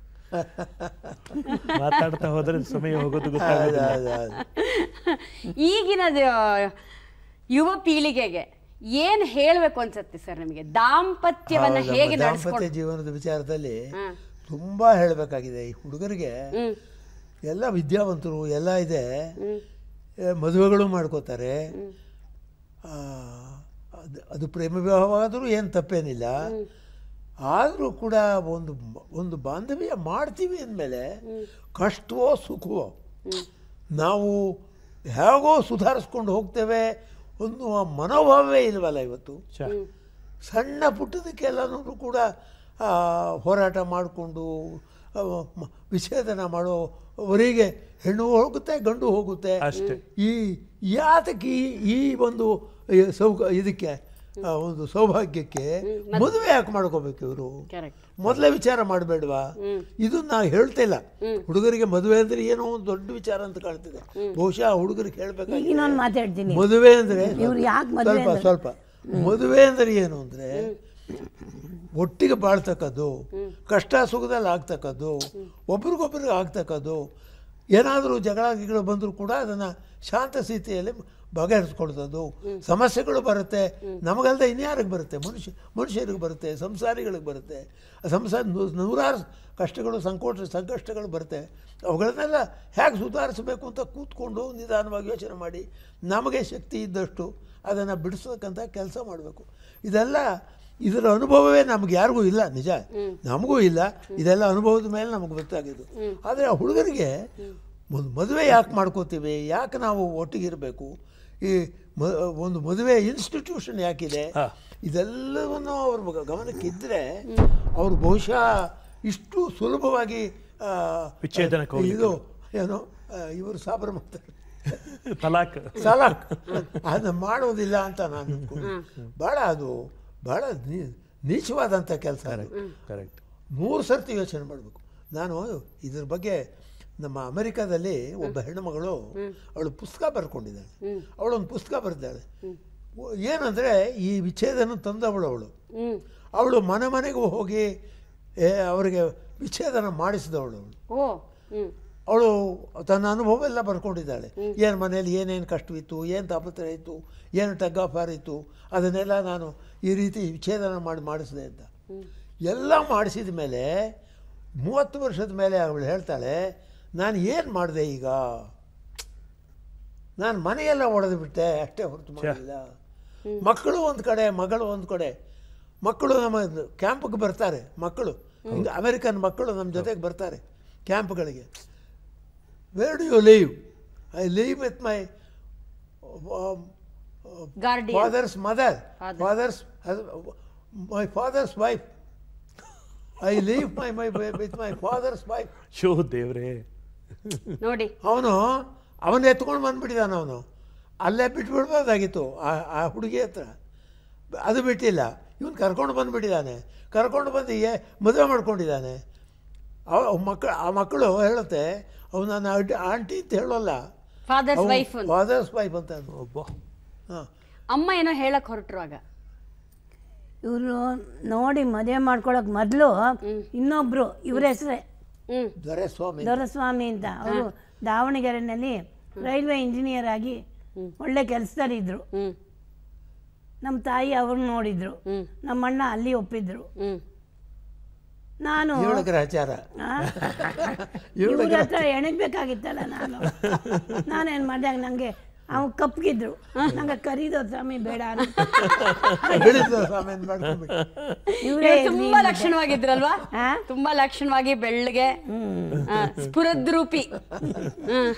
ಮಾತಾಡ್ತಾ ಹೋದ್ರೆ ಸಮಯ ಹೋಗೋದು ಗೊತ್ತಾಗೋದಿಲ್ಲ ಅದು- ಅದು- ಈಗಿನ ದ- ಯುವ ಪೀಳಿಗೆಗೆ ಏನ್ ಹೇಳ್ಬೇಕು ಅನ್ಸತ್ತೆ ಸರ್ ನಿಮಗೆ ದಾಂಪತ್ಯವನ್ನ ಹೌದಮ್ಮ, ಹೇಗೆ ದಾಂಪತ್ಯ ನಡೆಸ್ಕೊಂಡು ಜೀವನದ ವಿಚಾರದಲ್ಲಿ ತುಂಬಾ ಹೇಳಬೇಕಾಗಿದೆ ಈ ಹುಡುಗರಿಗೆ ಎಲ್ಲ ವಿದ್ಯಾವಂತರು ಎಲ್ಲ ಇದೆ ಏ, ಮದುವೆಗಳು ಮಾಡ್ಕೋತಾರೆ ಆ, ಅದು- ಅದು ಪ್ರೇಮ ವಿವಾಹವಾದರೂ ಏನು ತಪ್ಪೇನಿಲ್ಲ ಆದರೂ ಕೂಡ ಒಂದು ಒಂದು ಬಾಂಧವ್ಯ ಮಾಡ್ತೀವಿ ಅಂದಮೇಲೆ ಕಷ್ಟವೋ ಸುಖವೋ ನಾವು ಹೇಗೋ ಸುಧಾರಿಸ್ಕೊಂಡು ಹೋಗ್ತೇವೆ ಅನ್ನುವ ಮನೋಭಾವವೇ ಇಲ್ವಲ್ಲ ಇವತ್ತು ಛ. ಸಣ್ಣ ಪುಟ್ಟದಕ್ಕೆಲ್ಲನೂ ಕೂಡ ಆ, ಹೋರಾಟ ಮಾಡಿಕೊಂಡು ವಿಚ್ಛೇದನ ಮಾಡೋವರೆಗೆ ಹೆಣ್ಣು ಹೋಗುತ್ತೆ ಗಂಡು ಹೋಗುತ್ತೆ ಅಷ್ಟೇ. ಈ ಯಾತಕ್ಕೆ ಈ ಈ ಒಂದು ಈ ಸೌಕ ಇದಕ್ಕೆ ಆ, ಒಂದು ಸೌಭಾಗ್ಯಕ್ಕೆ ಮದುವೆ ಯಾಕೆ ಮಾಡ್ಕೋಬೇಕು ಇವರು Correct. ಮೊದಲೇ ವಿಚಾರ ಮಾಡಬೇಡ್ವಾ ಇದು ನಾ ಹೇಳ್ತಾ ಇಲ್ಲ ಹುಡುಗರಿಗೆ ಮದುವೆ ಅಂದ್ರೆ ಏನೋ ಒಂದು ದೊಡ್ಡ ವಿಚಾರ ಅಂತ ಕಾಣ್ತಿದೆ ಬಹುಶಃ ಹುಡುಗರಿಗೆ ಹೇಳ್ಬೇಕಾಗಿ ಇನ್ನೊಂದು ಮಾತಾಡ್ತೀನಿ ಮದುವೆ ಅಂದ್ರೆ ಇವ್ರು ಯಾಕ್ ಮದುವೆ ಸ್ವಲ್ಪ ಅಂದ್ರೆ? ಸ್ವಲ್ಪ ಮದುವೆ ಅಂದ್ರೆ ಏನು ಅಂದ್ರೆ ಒಟ್ಟಿಗೆ ಬಾಳ್ತಕ್ಕದ್ದು ಕಷ್ಟ ಸುಖದಲ್ಲಿ ಆಗ್ತಕ್ಕದ್ದು ಒಬ್ರಿಗೊಬ್ರಿಗೆ ಆಗ್ತಕ್ಕದ್ದು ಏನಾದರೂ ಜಗಳ ಗಿಗಳ ಬಂದರೂ ಕೂಡ ಅದನ್ನು ಶಾಂತ ಸ್ಥಿತಿಯಲ್ಲಿ ಬಗೆಹರಿಸ್ಕೊಳ್ತದ್ದು ಸಮಸ್ಯೆಗಳು ಬರುತ್ತೆ ನಮಗಲ್ದೆ ಇನ್ಯಾರಿಗೆ ಬರುತ್ತೆ ಮನುಷ್ಯ ಮನುಷ್ಯರಿಗೆ ಬರುತ್ತೆ ಸಂಸಾರಿಗಳಿಗೆ ಬರುತ್ತೆ ಆ ಸಂಸಾರ ನೂ- ನೂರಾರು ಕಷ್ಟಗಳು ಸಂಕೋಟ ಸಂಕಷ್ಟಗಳು ಬರುತ್ತೆ ಅವುಗಳನ್ನೆಲ್ಲ ಹೇಗೆ ಸುಧಾರಿಸಬೇಕು ಅಂತ ಕೂತ್ಕೊಂಡು ನಿಧಾನವಾಗಿ ಯೋಚನೆ ಮಾಡಿ ನಮಗೆ ಶಕ್ತಿ ಇದ್ದಷ್ಟು ಅದನ್ನು ಬಿಡಿಸೋಕ್ಕಂತ ಕೆಲಸ ಮಾಡಬೇಕು ಇದೆಲ್ಲ ಇದರ ಅನುಭವವೇ ನಮ್ಗೆ ಯಾರಿಗೂ ಇಲ್ಲ ನಿಜ ನಮಗೂ ಇಲ್ಲ ಇದೆಲ್ಲ ಅನುಭವದ ಮೇಲೆ ನಮಗೆ ಗೊತ್ತಾಗಿದ್ದು ಆದರೆ ಆ ಹುಡುಗರಿಗೆ ಒಂದು ಮದುವೆ ಯಾಕೆ ಮಾಡ್ಕೋತೀವಿ ಯಾಕೆ ನಾವು ಒಟ್ಟಿಗಿರಬೇಕು ಈ ಮ ಒಂದು ಮದುವೆ ಇನ್ಸ್ಟಿಟ್ಯೂಷನ್ ಯಾಕಿದೆ ಹಾ. ಇದೆಲ್ಲವನ್ನು ಅವ್ರ ಗ- ಗಮನಕ್ಕಿದ್ದರೆ ಅವರು ಬಹುಶಃ ಇಷ್ಟು ಸುಲಭವಾಗಿ ಆ, ವಿಚ್ಛೇದನಕ್ಕೆ ಹೋಗ್ಲಿಕ್ಕೆ ಇದು ಏನು ಇವರು ಸಾಬರ ಮಾಡ್ತಾರೆ ತಲಾಕ್ ಸಲಾಕ್ ಅದನ್ನ ಮಾಡೋದಿಲ್ಲ ಅಂತ ನಾನು ಅಂದ್ಕೊಂಡು ಭಾಳ ಅದು ಭಾಳ ನೀ- ನೀಚವಾದಂಥ ಕೆಲಸ ಕರೆಕ್ಟ್ ನೂರು ಸರ್ತಿ ಯೋಚನೆ ಮಾಡಬೇಕು ನಾನು ಇದ್ರ ಬಗ್ಗೆ ನಮ್ಮ ಅಮೆರಿಕಾದಲ್ಲಿ ಒಬ್ಬ ಹೆಣ್ಣುಮಗಳು ಅವಳು ಪುಸ್ತಕ ಬರ್ಕೊಂಡಿದ್ದಾಳೆ ಅವಳೊಂದು ಪುಸ್ತಕ ಬರೆದಾಳೆ ಏನಂದರೆ ಈ ವಿಚ್ಛೇದನ ತಂದವಳು ಅವಳು ಹ್ಮ್ ಅವಳು ಮನೆ ಮನೆಗೂ ಹೋಗಿ ಏ, ಅವರಿಗೆ ವಿಚ್ಛೇದನ ಮಾಡಿಸಿದವಳು ಅವಳು ಓ ಹ್ಮ್ ಅವಳು ತನ್ನ ಅನುಭವ ಎಲ್ಲ ಬರ್ಕೊಂಡಿದ್ದಾಳೆ ಏನು ಮನೇಲಿ ಏನೇನು ಕಷ್ಟವಿತ್ತು ಏನು ತಾಪತ್ರ ಇತ್ತು ಏನು ಟಗ್ಗಾಫಾರ್ ಇತ್ತು ಅದನ್ನೆಲ್ಲ ನಾನು ಈ ರೀತಿ ವಿಚ್ಛೇದನ ಮಾಡಿ ಮಾಡಿಸಿದೆ ಅಂತ ಎಲ್ಲ ಮಾಡಿಸಿದ ಮೇಲೆ ಮೂವತ್ತು ವರ್ಷದ ಮೇಲೆ ಅವಳು ಹೇಳ್ತಾಳೆ ನಾನು ಏನು ಮಾಡಿದೆ ಈಗ ನಾನು ಮನೆಯೆಲ್ಲ ಒಡೆದು ಬಿಟ್ಟೆ ಅಷ್ಟೇ ಹೊರತು ಮಾಡಲಿಲ್ಲ ಮಕ್ಕಳು ಒಂದು ಕಡೆ ಮಗಳು ಒಂದು ಕಡೆ ಮಕ್ಕಳು ನಮ್ಮ ಕ್ಯಾಂಪ್ಗೆ ಬರ್ತಾರೆ ಮಕ್ಕಳು ಹಿಂಗೆ ಅಮೆರಿಕನ್ ಮಕ್ಕಳು ನಮ್ಮ ಜೊತೆಗೆ ಬರ್ತಾರೆ ಕ್ಯಾಂಪ್ಗಳಿಗೆ where do you live I live with my Guardian. Father's mother Father. Father's my father's wife I live my my with my father's wife ಶೋ ದೇವ್ರೇ ನೋಡಿ ಅವನು ಅವನು ಎತ್ಕೊಂಡು ಬಂದ್ಬಿಟ್ಟಿದ್ದಾನೆ ಅವನು ಅಲ್ಲೇ ಬಿಟ್ಬಿಡ್ಬೋದಾಗಿತ್ತು ಆ ಆ ಹುಡುಗಿ ಹತ್ರ ಅದು ಬಿಟ್ಟಿಲ್ಲ ಇವನು ಕರ್ಕೊಂಡು ಬಂದುಬಿಟ್ಟಿದ್ದಾನೆ ಕರ್ಕೊಂಡು ಬಂದು ಏ ಮದುವೆ ಮಾಡ್ಕೊಂಡಿದ್ದಾನೆ ಅವ ಮಕ್ಕಳು ಆ ಮಕ್ಕಳು ಹೇಳುತ್ತೆ ಅವನು ನನ್ನ ಆಂಟಿ ಅಂತ ಹೇಳೋಲ್ಲ ಫಾದರ್ಸ್ ವೈಫ್ ಫಾದರ್ಸ್ ವೈಫ್ ಅಂತ ಒಬ್ಬ ಹಾಂ ಅಮ್ಮ ಏನೋ ಹೇಳಕ್ ಹೊರಟ್ರುವಾಗ ಇವರು ನೋಡಿ ಮದುವೆ ಮಾಡ್ಕೊಳಕ್ ಮೊದಲು ಇನ್ನೊಬ್ರು ಇವ್ರ ಹೆಸರೇ ಹ್ಮ್ ದೊರೆಸ್ವಾಮಿ ದೊರಸ್ವಾಮಿ ಅಂತ ಅವರು ದಾವಣಗೆರೆನಲ್ಲಿ ರೈಲ್ವೆ ಇಂಜಿನಿಯರ್ ಆಗಿ ಒಳ್ಳೆ ಕೆಲಸದಲ್ಲಿದ್ದರು ಹ್ಮ್ ನಮ್ಮ ತಾಯಿ ಅವ್ರನ್ನ ನೋಡಿದ್ರು ಹ್ಮ್. ನಮ್ಮ ಅಣ್ಣ ಅಲ್ಲಿ ಒಪ್ಪಿದ್ರು ಹ್ಮ್ ಏಳು ನಾನು ಗ್ರಹಚಾರ ಆ? ಏಳು ಇವ್ರ ಹತ್ರ ಎಣಗ್ಬೇಕಾಗಿತ್ತಲ್ಲ ನಾನು ನಾನೇನು ಮಾಡಿದಾಗ ನನಗೆ ಅವ್ನು ಕಪ್ಪಗಿದ್ರು ನಂಗೆ ಕರೀದೋ ಸ್ವಾಮಿ ಬೇಡ ಅಂತ ಹೇಳಿದ ಸ್ವಾಮಿ ಅಂತ ಮಾಡ್ಕೊಂಡ್ಬಿಟ್ಟು ಇವರೇ ಇವ್ರು ತುಂಬಾ ಲಕ್ಷಣವಾಗಿದ್ರಲ್ವಾ ಆ? ತುಂಬಾ ಲಕ್ಷಣವಾಗಿ ಬೆಳ್ಳಗೆ ಆ, ಸ್ಫುರದ್ರೂಪಿ ಹ್ಮ್.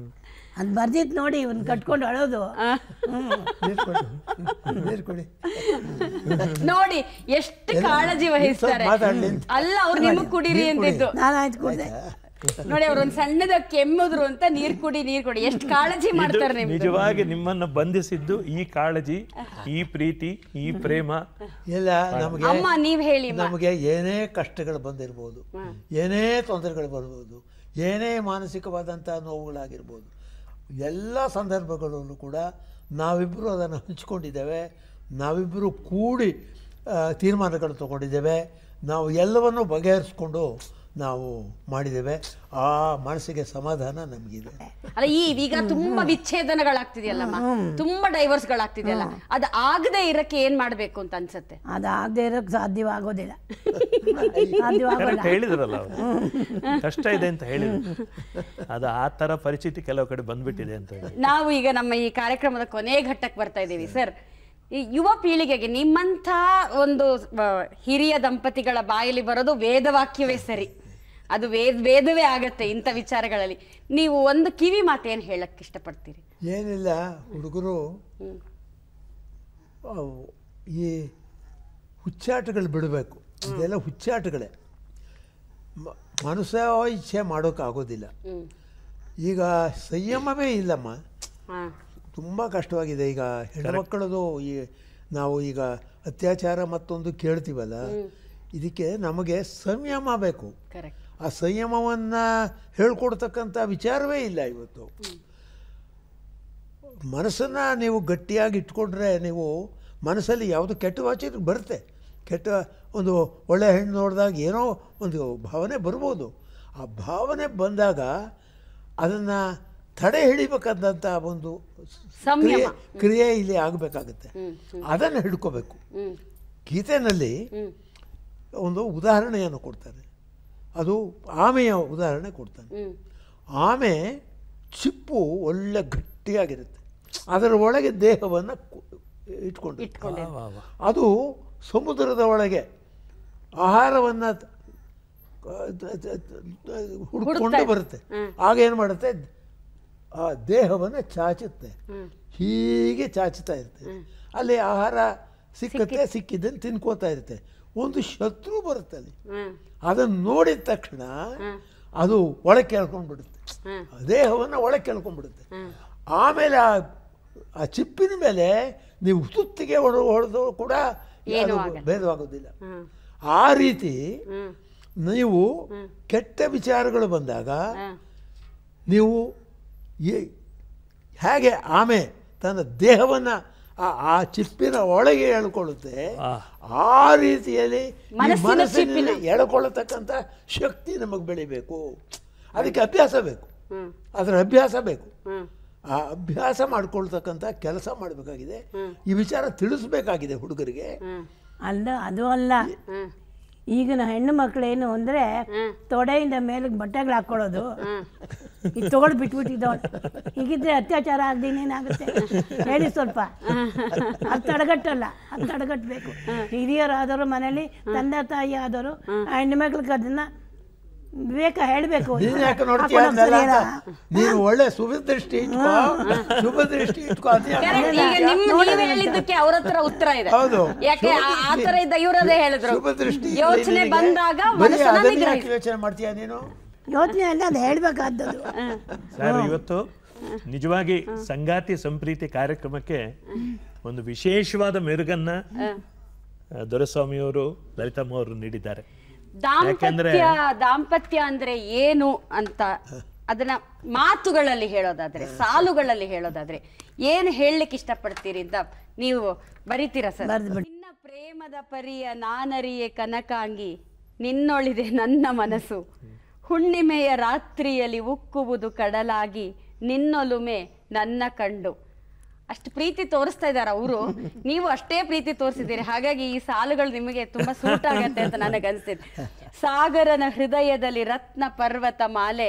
ಅದು ಬರ್ದಿತ್ತು ನೋಡಿ ಇವನ್ ಕಟ್ಕೊಂಡು ಅಳೋದು ಆ, ನೀರು ಕೊಡಿ ನೀರು ಕೊಡಿ ನೋಡಿ ಎಷ್ಟು ಕಾಳಜಿ ವಹಿಸ್ತಾರೆ ಮಾತಾಡ್ಲಿ ಅಂತ. ಅಲ್ಲ ಅವ್ರು ನಿಮಗ್ ಕುಡೀರಿ ನೀರ್ ಕುಡಿ. ಅಂತಿದ್ದು ನಾನು ಆಯ್ತು ಕುಡ್ದೆ ನೋಡಿ ಅವ್ರೊಂದ್ ಸಣ್ಣದ ಕೆಮ್ಮುದ್ರು ಅಂತ ನೀರ್ ಕುಡಿ ನೀರ್ ಕುಡಿ ಎಷ್ಟು ಕಾಳಜಿ ಇದು ಮಾಡ್ತಾರೆ ನಿಮ್ದು ನಿಜವಾಗಿ ನಿಮ್ಮನ್ನ ಬಂಧಿಸಿದ್ದು ಈ ಕಾಳಜಿ ಈ ಪ್ರೀತಿ ಈ ಪ್ರೇಮ ಇಲ್ಲ ನಮಗೆ ಅಮ್ಮ ನೀವ್ ಹೇಳಿ ಅಮ್ಮ. ನಮಗೆ ಏನೇ ಕಷ್ಟಗಳು ಬಂದಿರ್ಬೋದು ಏನೇ ತೊಂದರೆಗಳು ಬರ್ಬೋದು ಏನೇ ಮಾನಸಿಕವಾದಂಥ ನೋವುಗಳಾಗಿರ್ಬೋದು ಎಲ್ಲ ಸಂದರ್ಭಗಳಲ್ಲೂ ಕೂಡ ನಾವಿಬ್ಬರು ಅದನ್ನು ಹಂಚ್ಕೊಂಡಿದ್ದೇವೆ ನಾವಿಬ್ಬರು ಕೂಡಿ ಆ, ತೀರ್ಮಾನಗಳು ತಗೊಂಡಿದ್ದೇವೆ ನಾವು ಎಲ್ಲವನ್ನೂ ಬಗೆಹರಿಸ್ಕೊಂಡು ನಾವು ಮಾಡಿದ್ದೇವೆ ಆ ಮನಸ್ಸಿಗೆ ಸಮಾಧಾನ ನಮಗಿದೆ ಅಲ್ಲ ಈ ಈಗ ತುಂಬಾ ವಿಚ್ಛೇದನಗಳಾಗ್ತಿದೆಯಲ್ಲಮ್ಮ ತುಂಬಾ ಡೈವರ್ಸ್ ಗಳಾಗ್ತಿದೆಯಲ್ಲ ಅದು ಆಗದೆ ಇರಕ್ಕೆ ಏನ್ ಮಾಡ್ಬೇಕು ಅಂತ ಅನ್ಸತ್ತೆ ಅದು ಆಗದೆ ಇರೋಕ್ಕೆ ಸಾಧ್ಯವಾಗೋದಿಲ್ಲ ಸಾಧ್ಯವಾಗೋಲ್ಲ ಕರೆಕ್ಟ್ ಹೇಳಿದ್ರಲ್ಲ ಅವರು ಕಷ್ಟ ಇದೆ ಅಂತ ಹೇಳಿದ್ರು ಅದು ಆ ತರ ಪರಿಸ್ಥಿತಿ ಕೆಲವು ಕಡೆ ಬಂದ್ಬಿಟ್ಟಿದೆ ಅಂತ ಹೇಳಿ ನಾವು ಈಗ ನಮ್ಮ ಈ ಕಾರ್ಯಕ್ರಮದ ಕೊನೆ ಘಟ್ಟಕ್ಕೆ ಬರ್ತಾ ಇದ್ದೀವಿ ಸರ್ ಈ ಯುವ ಪೀಳಿಗೆಗೆ ನಿಮ್ಮಂಥ ಒಂದು ಆ, ಹಿರಿಯ ದಂಪತಿಗಳ ಬಾಯಲ್ಲಿ ಬರೋದು ವೇದವಾಕ್ಯವೇ ಸರಿ ಅದು ವೇದ ವೇದವೇ ಆಗತ್ತೆ ಇಂಥ ವಿಚಾರಗಳಲ್ಲಿ ನೀವು ಒಂದು ಕಿವಿ ಮಾತೇನು ಹೇಳಕ್ ಇಷ್ಟಪಡ್ತೀರಿ ಏನಿಲ್ಲ ಹುಡುಗರು ಅವು ಈ ಹುಚ್ಚಾಟಗಳು ಬಿಡಬೇಕು ಇದೆಲ್ಲ ಹುಚ್ಚಾಟಗಳೇ ಮ- ಮನುಷ್ಯ ಇಚ್ಛೆ ಮಾಡೋಕ್ಕಾಗೋದಿಲ್ಲ ಈಗ ಸಂಯಮವೇ ಇಲ್ಲಮ್ಮ ಹಾ ತುಂಬ ಕಷ್ಟವಾಗಿದೆ ಈಗ ಹೆಣ್ಮಕ್ಕಳದು ಈ ನಾವು ಈಗ ಅತ್ಯಾಚಾರ ಮತ್ತೊಂದು ಕೇಳ್ತೀವಲ್ಲ ಇದಕ್ಕೆ ನಮಗೆ ಸಂಯಮ ಬೇಕು ಕರೆಕ್ಟ್ ಆ ಸಂಯಮವನ್ನು ಹೇಳ್ಕೊಡ್ತಕ್ಕಂಥ ವಿಚಾರವೇ ಇಲ್ಲ ಇವತ್ತು ಮನಸ್ಸನ್ನು ನೀವು ಗಟ್ಟಿಯಾಗಿ ಇಟ್ಕೊಂಡ್ರೆ ನೀವು ಮನಸ್ಸಲ್ಲಿ ಯಾವುದು ಕೆಟ್ಟ ವಾಚಿದ್ರೆ ಬರುತ್ತೆ ಕೆಟ್ಟ ಒಂದು ಒಳ್ಳೆಯ ಹೆಣ್ಣು ನೋಡಿದಾಗ ಏನೋ ಒಂದು ಭಾವನೆ ಬರ್ಬೋದು ಆ ಭಾವನೆ ಬಂದಾಗ ಅದನ್ನು ತಡೆ ಹಿಡಿಬೇಕಾದಂಥ ಒಂದು ಸಂಯಮ. ಕ್ರಿಯೆ ಕ್ರಿಯೆ ಇಲ್ಲಿ ಆಗಬೇಕಾಗುತ್ತೆ ಅದನ್ನು ಹಿಡ್ಕೋಬೇಕು ಗೀತೆನಲ್ಲಿ ಒಂದು ಉದಾಹರಣೆಯನ್ನು ಕೊಡ್ತಾರೆ ಅದು ಆಮೆಯ ಉದಾಹರಣೆ ಕೊಡ್ತಾನೆ ಆಮೆ ಚಿಪ್ಪು ಒಳ್ಳೆ ಗಟ್ಟಿಯಾಗಿರುತ್ತೆ ಅದರ ಒಳಗೆ ದೇಹವನ್ನು ಇಟ್ಕೊಂಡು ಅದು ಸಮುದ್ರದ ಒಳಗೆ ಆಹಾರವನ್ನು ಹುಡ್ಕೊಂಡು ಬರುತ್ತೆ ಆಗ ಏನು ಮಾಡುತ್ತೆ ಆ ದೇಹವನ್ನು ಚಾಚುತ್ತೆ ಹೀಗೆ ಚಾಚುತ್ತಾ ಇರುತ್ತೆ ಅಲ್ಲಿ ಆಹಾರ ಸಿಕ್ಕತ್ತೆ ಸಿಕ್ಕಿದ್ದನ್ನು ತಿನ್ಕೋತಾ ಇರುತ್ತೆ ಒಂದು ಶತ್ರು ಬರುತ್ತೆ ಅಲ್ಲಿ ಅದನ್ನು ನೋಡಿದ ತಕ್ಷಣ ಅದು ಒಳಗೆ ಕೇಳ್ಕೊಂಡ್ಬಿಡುತ್ತೆ ದೇಹವನ್ನು ಒಳಗೆ ಕೇಳ್ಕೊಂಡ್ಬಿಡುತ್ತೆ ಆಮೇಲೆ ಆ ಆ ಚಿಪ್ಪಿನ ಮೇಲೆ ನೀವು ಸುತ್ತಿಗೆ ಹೊಡೆ ಹೊಡೆದು ಕೂಡ ಅದು ಭೇದವಾಗೋದಿಲ್ಲ ಆ ರೀತಿ ನೀವು ಕೆಟ್ಟ ವಿಚಾರಗಳು ಬಂದಾಗ ನೀವು ಈ- ಹೇಗೆ ಆಮೆ ತನ್ನ ದೇಹವನ್ನು ಆ ಆ ಚಿಪ್ಪಿನ ಒಳಗೆ ಎಳ್ಕೊಳ್ಳುತ್ತೆ ಆ ರೀತಿಯಲ್ಲಿ ಈ ಮನಸ್ಸಿನ ಮನಸ್ಸಿನಲ್ಲಿ ಎಳ್ಕೊಳ್ಳತಕ್ಕಂಥ ಶಕ್ತಿ ನಮಗೆ ಬೆಳಿಬೇಕು ಅದಕ್ಕೆ ಅಭ್ಯಾಸ ಬೇಕು ಅದರ ಅಭ್ಯಾಸ ಬೇಕು ಆ ಅಭ್ಯಾಸ ಮಾಡ್ಕೊಳ್ತಕ್ಕಂಥ ಕೆಲಸ ಮಾಡಬೇಕಾಗಿದೆ ಈ ವಿಚಾರ ತಿಳಿಸ್ಬೇಕಾಗಿದೆ ಹುಡುಗರಿಗೆ ಅಲ್ಲ ಅದು ಅಲ್ಲ ಈಗಿನ ಹೆಣ್ಣು ಮಕ್ಕಳೇನು ಅಂದರೆ ತೊಡೆಯಿಂದ ಮೇಲೆ ಬಟ್ಟೆಗಳು ಹಾಕ್ಕೊಳ್ಳೋದು ಇದು ತಗೊಂಡು ಬಿಟ್ಬಿಟ್ಟಿದ್ದವಳು ಹೀಗಿದ್ರೆ ಅತ್ಯಾಚಾರ ಆಗದೆ ಇನ್ನೇನಾಗುತ್ತೆ ಹೇಳಿ ಸ್ವಲ್ಪ ಅದು ತಡೆಗಟ್ಟಲ್ಲ ಅದು ತಡೆಗಟ್ಟಬೇಕು ಹಿರಿಯರಾದವರು ಮನೇಲಿ ತಂದೆ ತಾಯಿ ಆದವರು ಆ ಹೆಣ್ಣು ಮಕ್ಳಿಗೆ ಅದನ್ನ ವಿವೇಕ ಹೇಳಬೇಕು ನೀನ್ ಯಾಕೆ ನೋಡ್ತೀಯ ಅಂದಲ್ಲ ಅಂತ? ನೀನು ಒಳ್ಳೆ ಸುಭದೃಷ್ಟಿ ಇಟ್ಕೋ ಶುಭದೃಷ್ಟಿ ಇಟ್ಕೋ ಅದ್ ಯಾಕೆ? Correct. ಈಗ ನಿಮ್ ನೀವ್ ಹೇಳಿದ್ದಕ್ಕೆ ಅವ್ರ ಹತ್ರ ಉತ್ತರ ಇದೆ ಹೌದು. ಯಾಕೆ ಆ- ಆ ತರ ಇದ್ದ ಇವರದೇ ಹೇಳಿದ್ರು ಶುಭದೃಷ್ಟಿ ಇಲ್ಲ ಯೋಚನೆ ನಿನಗೆ. ಬಂದಾಗ ಬರೀ ಮನಸ್ಸನ್ನ ಅದನ್ನ ಯಾಕೆ ನಿಗ್ರಹಿಸಿ ಯೋಚನೆ ಮಾಡ್ತೀಯ ನೀನು ಯೋಚನೆ ಅಲ್ಲ ಅದು ಹೇಳಬೇಕಾದದ್ದು ಸರ್ ಇವತ್ತು ನಿಜವಾಗಿ ಸಂಗಾತಿ ಸಂಪ್ರೀತಿ ಕಾರ್ಯಕ್ರಮಕ್ಕೆ ಒಂದು ವಿಶೇಷವಾದ ಮೆರುಗನ್ನ ಆ, ದೊರೆಸ್ವಾಮಿಯವರು ಲಲಿತಮ್ಮ ಅವರು ನೀಡಿದ್ದಾರೆ ಯಾಕೆಂದ್ರೆ- ದಾಂಪತ್ಯ ದಾಂಪತ್ಯ ಅಂದ್ರೆ ಏನು ಅಂತ ಅದನ್ನ ಮಾತುಗಳಲ್ಲಿ ಹೇಳೋದಾದ್ರೆ ಸಾಲುಗಳಲ್ಲಿ ಹೇಳೋದಾದ್ರೆ ಏನು ಹೇಳಲಿಕ್ಕೆ ಇಷ್ಟಪಡ್ತೀರಿ ಅಂತ ನೀವು ಬರಿತೀರಾ ಸರ್ ನಿನ್ನ ಪ್ರೇಮದ ಪರಿಯ ನಾನರಿಯೆ ಕನಕಾಂಗಿ ನಿನ್ನೊಳಿದೆ ನನ್ನ ಮನಸ್ಸು ಹುಣ್ಣಿಮೆಯ ರಾತ್ರಿಯಲ್ಲಿ ಉಕ್ಕುವುದು ಕಡಲಾಗಿ ನಿನ್ನೊಲುಮೆ ನನ್ನ ಕಂಡು ಅಷ್ಟು ಪ್ರೀತಿ ತೋರಿಸ್ತಾ ಇದ್ದಾರೆ ಅವರು ನೀವು ಅಷ್ಟೇ ಪ್ರೀತಿ ತೋರಿಸಿದ್ದೀರಿ ಹಾಗಾಗಿ ಈ ಸಾಲುಗಳು ನಿಮಗೆ ತುಂಬಾ ಸೂಟ್ ಆಗತ್ತೆ ಅಂತ ನನಗೆ ಅನಿಸ್ತಿದೆ ಸಾಗರನ ಹೃದಯದಲ್ಲಿ ರತ್ನ ಪರ್ವತ ಮಾಲೆ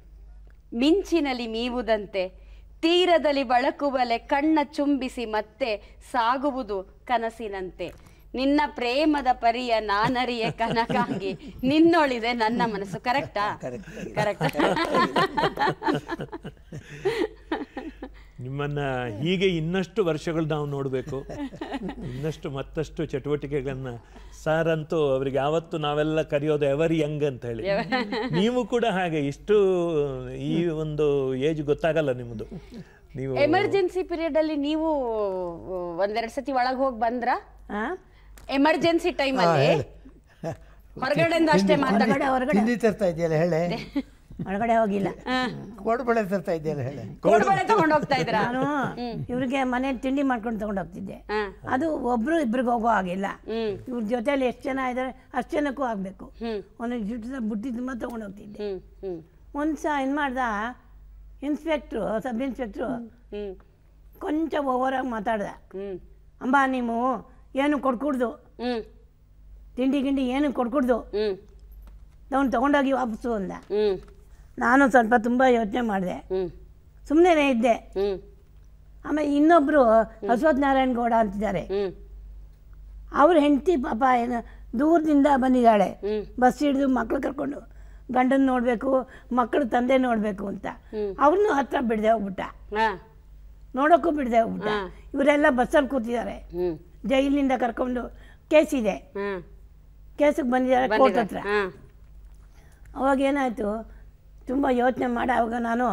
ಮಿಂಚಿನಲ್ಲಿ ಮೀವುದಂತೆ ತೀರದಲ್ಲಿ ಬಳಕುವಲೆ ಕಣ್ಣ ಚುಂಬಿಸಿ ಮತ್ತೆ ಸಾಗುವುದು ಕನಸಿನಂತೆ ನಿನ್ನ ಪ್ರೇಮದ ಪರಿಯ ನಾನರಿಯ ಕನಕಾಂಗಿ ನಿನ್ನೊಳಿದೆ ನನ್ನ ಮನಸ್ಸು ಕರೆಕ್ಟಾ ಕರೆಕ್ಟ್ ನಿಮ್ಮನ್ನ ಹೀಗೆ ಇನ್ನಷ್ಟು ವರ್ಷಗಳು ನಾವು ನೋಡಬೇಕು ಇನ್ನಷ್ಟು ಮತ್ತಷ್ಟು ಚಟುವಟಿಕೆಗಳನ್ನ ಸರ್ ಅಂತೂ ಅವ್ರಿಗೆ ಯಾವತ್ತು ನಾವೆಲ್ಲ ಕರೆಯೋದು ಎವರ್ ಯಂಗ್ ಅಂತ ಹೇಳಿ ನೀವು ಕೂಡ ಹಾಗೆ ಇಷ್ಟು ಈ ಒಂದು ಏಜ್ ಗೊತ್ತಾಗಲ್ಲ ನಿಮ್ಮದು ನೀವು ಎಮರ್ಜೆನ್ಸಿ ಪೀರಿಯಡ್ ಅಲ್ಲಿ ನೀವು ಒಂದೆರಡು ಸತಿ ಒಳಗೆ ಹೋಗಿ ಬಂದ್ರ ಆ? ಎಮರ್ಜೆನ್ಸಿ ಟೈಮ್ ಅಲ್ಲಿ ಹೊರಗಡೆಯಿಂದ ಅಷ್ಟೇ ಮಾತಾಡ ಹೊರಗಡೆ ಹೊರಗಡೆ ತಿಂಡಿ ತರ್ತಾ ಇದೆಯಲ್ಲ ಹೇಳೆ ಹೊರಗಡೆ ಹೋಗಿಲ್ಲ ಕೋಡ್ಬಳೆ ತರ್ತಾ ಇದೆಯಲ್ಲ ಹೇಳೆ ಕೋಡ್ಬಳೆ ತಗೊಂಡ್ ಹೋಗ್ತಾ ಇದ್ರ ನಾನು ಇವ್ರಿಗೆ ಮನೆ ತಿಂಡಿ ಮಾಡ್ಕೊಂಡು ತಗೊಂಡು ಹೋಗ್ತಿದ್ದೆ ಹಾ. ಅದು ಒಬ್ರು ಇಬ್ರಿಗೆ ಹೋಗೋ ಆಗಿಲ್ಲ ಹ್ಮ್. ಇವ್ರ ಜೊತೆಲಿ ಎಷ್ಟು ಜನ ಇದ್ದಾರೆ ಅಷ್ಟು ಜನಕ್ಕೂ ಆಗಬೇಕು ಹ್ಮ್. ಒಂದೊಂದು ಜುಟ್ಟು ಬುಟ್ಟಿ ತುಂಬ ತಗೊಂಡು ಹೋಗ್ತಿದ್ದೆ ಹ್ಮ್ ಹ್ಮ್ ಒಂದು ಸಹ ಏನು ಮಾಡ್ದ ಇನ್ಸ್ಪೆಕ್ಟ್ರು ಸಬ್ ಇನ್ಸ್ಪೆಕ್ಟ್ರು ಹ್ಮ್ ಕೊಂಚ ಓವರಾಗಿ ಮಾತಾಡ್ದ ಹ್ಮ್ ಅಂಬ ನೀವು ಏನು ಕೊಡ್ಕೂಡ್ದು ಹ್ಮ್ ತಿಂಡಿ ಗಿಂಡಿ ಏನು ಕೊಡ್ಕೂಡ್ದು ಹ್ಮ್ ಅವ್ನು ತೊಗೊಂಡೋಗಿ ವಾಪಸ್ಸು ಅಂದ ಹ್ಮ್ ನಾನು ಸ್ವಲ್ಪ ತುಂಬ ಯೋಚನೆ ಮಾಡಿದೆ ಹ್ಮ್ ಸುಮ್ಮನೆ ಇದ್ದೆ ಹ್ಮ್ ಆಮೇಲೆ ಇನ್ನೊಬ್ಬರು ಅಶ್ವಥ್ ನಾರಾಯಣ್ ಗೌಡ ಅಂತಿದ್ದಾರೆ ಹ್ಮ್ ಅವ್ರ ಹೆಂಡತಿ ಪಾಪ ಏನು ದೂರದಿಂದ ಬಂದಿದ್ದಾಳೆ ಹ್ಮ್. ಬಸ್ ಹಿಡಿದು ಮಕ್ಳು ಕರ್ಕೊಂಡು ಗಂಡನ ನೋಡಬೇಕು ಮಕ್ಕಳು ತಂದೆ ನೋಡಬೇಕು ಅಂತ ಅವ್ರನ್ನೂ ಹತ್ರ ಬಿಡದೆ ಹೋಗ್ಬಿಟ್ಟ ಹಾ ನೋಡೋಕ್ಕೂ ಬಿಡದೆ ಹೋಗ್ಬಿಟ್ಟ ಹಾ. ಇವರೆಲ್ಲ ಬಸ್ಸಲ್ಲಿ ಕೂತಿದ್ದಾರೆ ಹ್ಮ್ ಜೈಲಿನಿಂದ ಕರ್ಕೊಂಡು ಕೇಸ್ ಇದೆ ಹ್ಮ್ ಕೇಸಿಗೆ ಬಂದಿದ್ದಾರೆ ಕೋರ್ಟ್ ಹತ್ರ ಹಾ ಅವಾಗ ಏನಾಯಿತು ತುಂಬ ಯೋಚನೆ ಮಾಡಿ ಅವಾಗ ನಾನು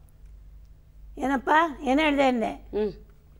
ಏನಪ್ಪ ಏನು ಹೇಳಿದೆ ಅಂದೆ ಹ್ಮ್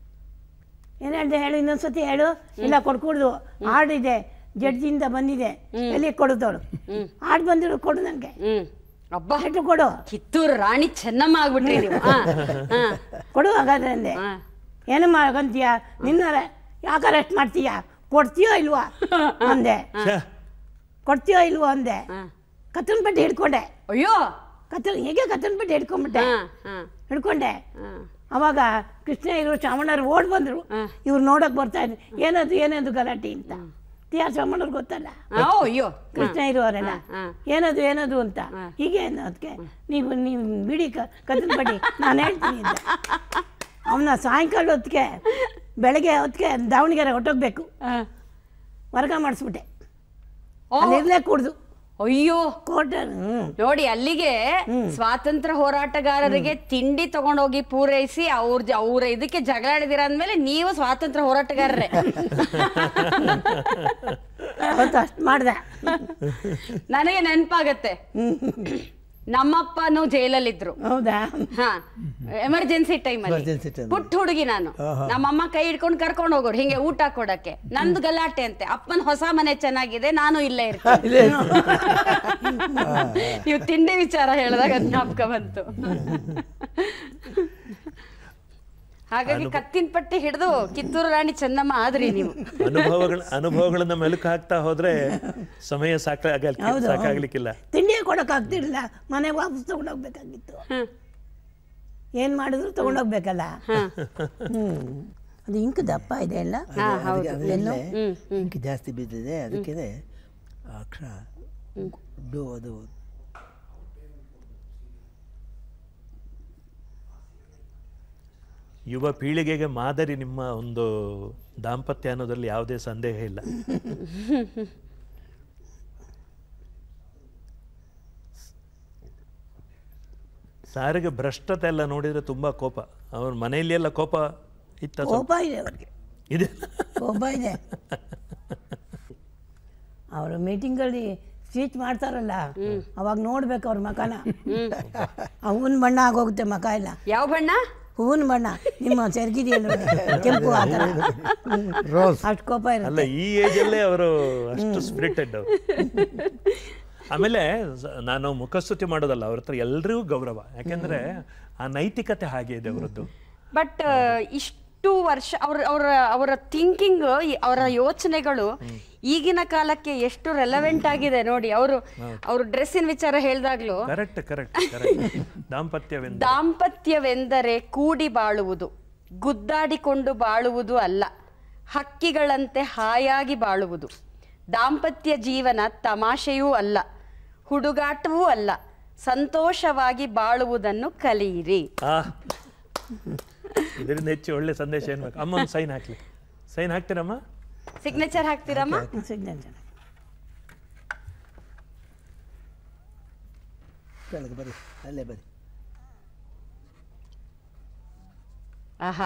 ಏನು ಹೇಳಿದೆ ಹೇಳು ಇನ್ನೊಂದ್ಸತಿ ಹೇಳು ಇಲ್ಲ ಕೊಡ್ಕೂಡ್ದು ಆರ್ಡಿದೆ ಜಡ್ಜಿಂದ ಬಂದಿದೆ ಎಲ್ಲಿ ಕೊಡುತ್ತವಳು ಆರ್ಡ್ ಬಂದಿರೋ ಕೊಡು ನನಗೆ ಹ್ಮ್ ಅಬ್ಬಾ ಎಷ್ಟು ಕೊಡು ಕಿತ್ತೂರು ರಾಣಿ ಚೆನ್ನಮ್ಮ ಆಗ್ಬಿಟ್ರಿ ನೀವು ಹಾ ಹಾ ಕೊಡು ಹಾಗಾದ್ರೆ ಅಂದೆ ಹಾ ಏನು ಮಾಡ್ಕೊಂತೀಯ ನಿನ್ನ ಯಾಕೆ ಅರೆಸ್ಟ್ ಮಾಡ್ತೀಯ ಕೊಡ್ತೀಯೋ ಇಲ್ವಾ ಅಂದೆ ಛೆ, ಕೊಡ್ತೀಯೋ ಇಲ್ವೋ ಅಂದೆ ಹಾ. ಕತ್ತನ್ ಪಟ್ಟಿ ಹಿಡ್ಕೊಂಡೆ ಅಯ್ಯೋ ಕತ್ತನ್ ಹೇಗೆ ಕತ್ತನ್ ಪಟ್ಟಿ ಹಿಡ್ಕೊಂಡ್ಬಿಟ್ಟೆ ಹಾ ಹಾ ಹಿಡ್ಕೊಂಡೆ ಹಾ ಅವಾಗ ಕೃಷ್ಣ ಇವರು ಚಾಮಣ್ಣರು ಓಡ್ ಬಂದರು ಇವ್ರು ನೋಡಕ್ ಬರ್ತಾ ಇದ್ರು ಏನದು ಏನದು ಗಲಾಟೆ ಅಂತ ಟಿ ಆರ್ ಚಾಮಣ್ಣವ್ರು ಗೊತ್ತಲ್ಲ ಆ, ಅಯ್ಯೋ ಕೃಷ್ಣ ಇರುವವರೆಲ್ಲ ಹಾ. ಏನದು ಏನದು ಅಂತ ಹೀಗೆ ಅದಕ್ಕೆ ನೀವು ನೀವು ಬಿಡಿ ಕ ಕತ್ತನ್ ಪಟ್ಟಿ ನಾನು ಹೇಳ್ತೀನಿ ಅಂತ ಅವನ ಸಾಯಂಕಾಲ ಹೊತ್ತಿಗೆ ಬೆಳಗ್ಗೆ ಹೊತ್ತಿಗೆ ದಾವಣಗೆರೆ ಹೊಟ್ಟೋಗ್ಬೇಕು ಹಾ. ವರ್ಗ ಮಾಡಿಸ್ಬಿಟ್ಟೆ ಓ. ಅಲ್ಲಿರ್ಲೇ ಕುಡ್ದು ಅಯ್ಯೋ ಕೋರ್ಟ್ ಹ್ಞೂ ನೋಡಿ ಅಲ್ಲಿಗೆ ಸ್ವಾತಂತ್ರ್ಯ ಹೋರಾಟಗಾರರಿಗೆ ತಿಂಡಿ ತಗೊಂಡೋಗಿ ಪೂರೈಸಿ ಅವ್ರ ಜ- ಅವ್ರ ಇದಕ್ಕೆ ಜಗಳ ಆಡಿದಿರ ಅಂದ್ಮೇಲೆ ನೀವು ಸ್ವಾತಂತ್ರ್ಯ ಹೋರಾಟಗಾರರೇ ಅವತ್ತು ಅಷ್ಟು ಮಾಡ್ದೆ ನನಗೆ ನೆನಪಾಗತ್ತೆ ನಮ್ಮಪ್ಪನು ಜೈಲಲ್ಲಿದ್ರು ಹೌದಾ ಹಾ ಎಮರ್ಜೆನ್ಸಿ ಟೈಮ್ ಅಲ್ಲಿ Emergency time. ಪುಟ್ಟ ಹುಡುಗಿ ನಾನು ನಮ್ಮಮ್ಮ ಕೈ ಹಿಡ್ಕೊಂಡು ಕರ್ಕೊಂಡು ಹೋಗೋರು ಹಿಂಗೆ ಊಟ ಕೊಡಕ್ಕೆ ನಂದು ಗಲಾಟೆ ಅಂತೆ ಅಪ್ಪನ ಹೊಸ ಮನೆ ಚೆನ್ನಾಗಿದೆ ನಾನು ಇಲ್ಲೇ ಇರ್ತೀನಿ ನೀವು ತಿಂಡಿ ವಿಚಾರ ಹೇಳಿದಾಗ ಅದ್ ಜ್ಞಾಪಕ ಬಂತು ಹಾಗಾಗಿ ಕತ್ತಿನ ಪಟ್ಟಿ ಹಿಡಿದು ಕಿತ್ತೂರು ರಾಣಿ ಚೆನ್ನಮ್ಮ ಆದ್ರಿ ನೀವು ಅನುಭವಗಳ ಅನುಭವಗಳನ್ನ ಮೆಲುಕು ಹಾಕ್ತಾ ಹೋದ್ರೆ ಸಮಯ ಸಾಕಾಗಲ್ ಹೌದು. ಸಾಕಾಗ್ಲಿಕ್ಕಿಲ್ಲ ತಿಂಡಿ ಕೊಡೋಕ್ಕಾಗ್ತಿರ್ಲಿಲ್ಲ ಮನೆಗೆ ವಾಪಸ್ ತಗೊಂಡೋಗ್ಬೇಕಾಗಿತ್ತು ಏನು ಮಾಡಿದ್ರು ತಗೊಂಡೋಗ್ಬೇಕಲ್ಲ ಹ್ಞೂ ಅದು ಇಂಕ್ ದಪ್ಪ ಇದೆ ಅಲ್ಲ ಅದರಲ್ಲೇ ಇಂಕ್ ಜಾಸ್ತಿ ಬಿದ್ದಿದೆ ಅದಕ್ಕೆ ಅಕ್ಷರ ಡು ಅದು ಯುವ ಪೀಳಿಗೆಗೆ ಮಾದರಿ ನಿಮ್ಮ ಒಂದು ದಾಂಪತ್ಯ ಅನ್ನೋದ್ರಲ್ಲಿ ಯಾವುದೇ ಸಂದೇಹ ಇಲ್ಲ ಸಾರಿಗೆ ಭ್ರಷ್ಟತೆ ಎಲ್ಲ ನೋಡಿದ್ರೆ ತುಂಬಾ ಕೋಪ ಅವ್ರ ಮನೆಯಲ್ಲಿ ಎಲ್ಲ ಕೋಪ ಇತ್ತ ಸ್ವಲ್ಪ? ಕೋಪ ಇದೆ ಅವ್ರಿಗೆ ಇದೆ ಕೋಪ ಇದೆ ಅವರು ಮೀಟಿಂಗಲ್ಲಿ ಸ್ಪೀಚ್ ಮಾಡ್ತಾರಲ್ಲ ಅವಾಗ ನೋಡ್ಬೇಕು ಅವ್ರ ಮಕನ ಹೂವಿನ ಬಣ್ಣ ಆಗೋಗುತ್ತೆ ಮಕ ಎಲ್ಲ ಯಾವ ಬಣ್ಣ ಹೂವಿನ ಬಣ್ಣ ನಿಮ್ಮ ಸೆರ್ಗಿದೆಯಲ್ಲ ನೋಡಿ, ಕೆಂಪು ಆ ಥರ ರೋಸ್ ಅಷ್ಟು ಕೋಪ ಅಲ್ಲ ಇರುತ್ತೆ ಈ ಏಜಲ್ಲೇ ಅವರು ಅಷ್ಟು ಸ್ಪಿರಿಟೆಡ್ ಅವರು ಆಮೇಲೆ ಸ- ನಾನು ಮುಖಸ್ತುತಿ ಮಾಡೋದಲ್ಲ ಅವ್ರ ಹತ್ರ ಎಲ್ರಿಗೂ ಗೌರವ ಯಾಕೆಂದ್ರೆ ಆ ನೈತಿಕತೆ ಹಾಗೆ ಇದೆ ಅವರದ್ದು ಬಟ್ ಇಷ್ಟು ವರ್ಷ ಅವ್ರ ಅವರ ಅವರ ಥಿಂಕಿಂಗ್ ಅವರ ಯೋಚನೆಗಳು ಈಗಿನ ಕಾಲಕ್ಕೆ ಎಷ್ಟು ರೆಲವೆಂಟ್ ಆಗಿದೆ ನೋಡಿ ಅವರು ಅವ್ರ ಡ್ರೆಸ್ಸಿನ ವಿಚಾರ ಹೇಳ್ದಾಗ್ಲೂ ಕರೆಕ್ಟ್ ಕರೆಕ್ಟ್ ಕರೆಕ್ಟ್ ದಾಂಪತ್ಯವೆಂದು ದಾಂಪತ್ಯವೆಂದರೆ ಕೂಡಿ ಬಾಳುವುದು ಗುದ್ದಾಡಿಕೊಂಡು ಬಾಳುವುದು ಅಲ್ಲ ಹಕ್ಕಿಗಳಂತೆ ಹಾಯಾಗಿ ಬಾಳುವುದು ದಾಂಪತ್ಯ ಜೀವನ ತಮಾಷೆಯೂ ಅಲ್ಲ ಹುಡುಗಾಟವೂ ಅಲ್ಲ ಸಂತೋಷವಾಗಿ ಬಾಳುವುದನ್ನು ಕಲಿಯಿರಿ ಆ ಇದರಿಂದ ಹೆಚ್ಚು ಒಳ್ಳೆ ಸಂದೇಶ ಏನ್ ಬೇಕು ಅಮ್ಮ ಒಂದು ಸೈನ್ ಹಾಕ್ಲಿ ಸೈನ್ ಹಾಕ್ತೀರಮ್ಮ ಸಿಗ್ನೇಚರ್ ಹಾಕ್ತೀರಮ್ಮ ಸಿಗ್ನೇಚರ್ ಕೆಳಗೆ ಬರಿ ಅಲ್ಲೇ ಬರಿ ಆಹಾ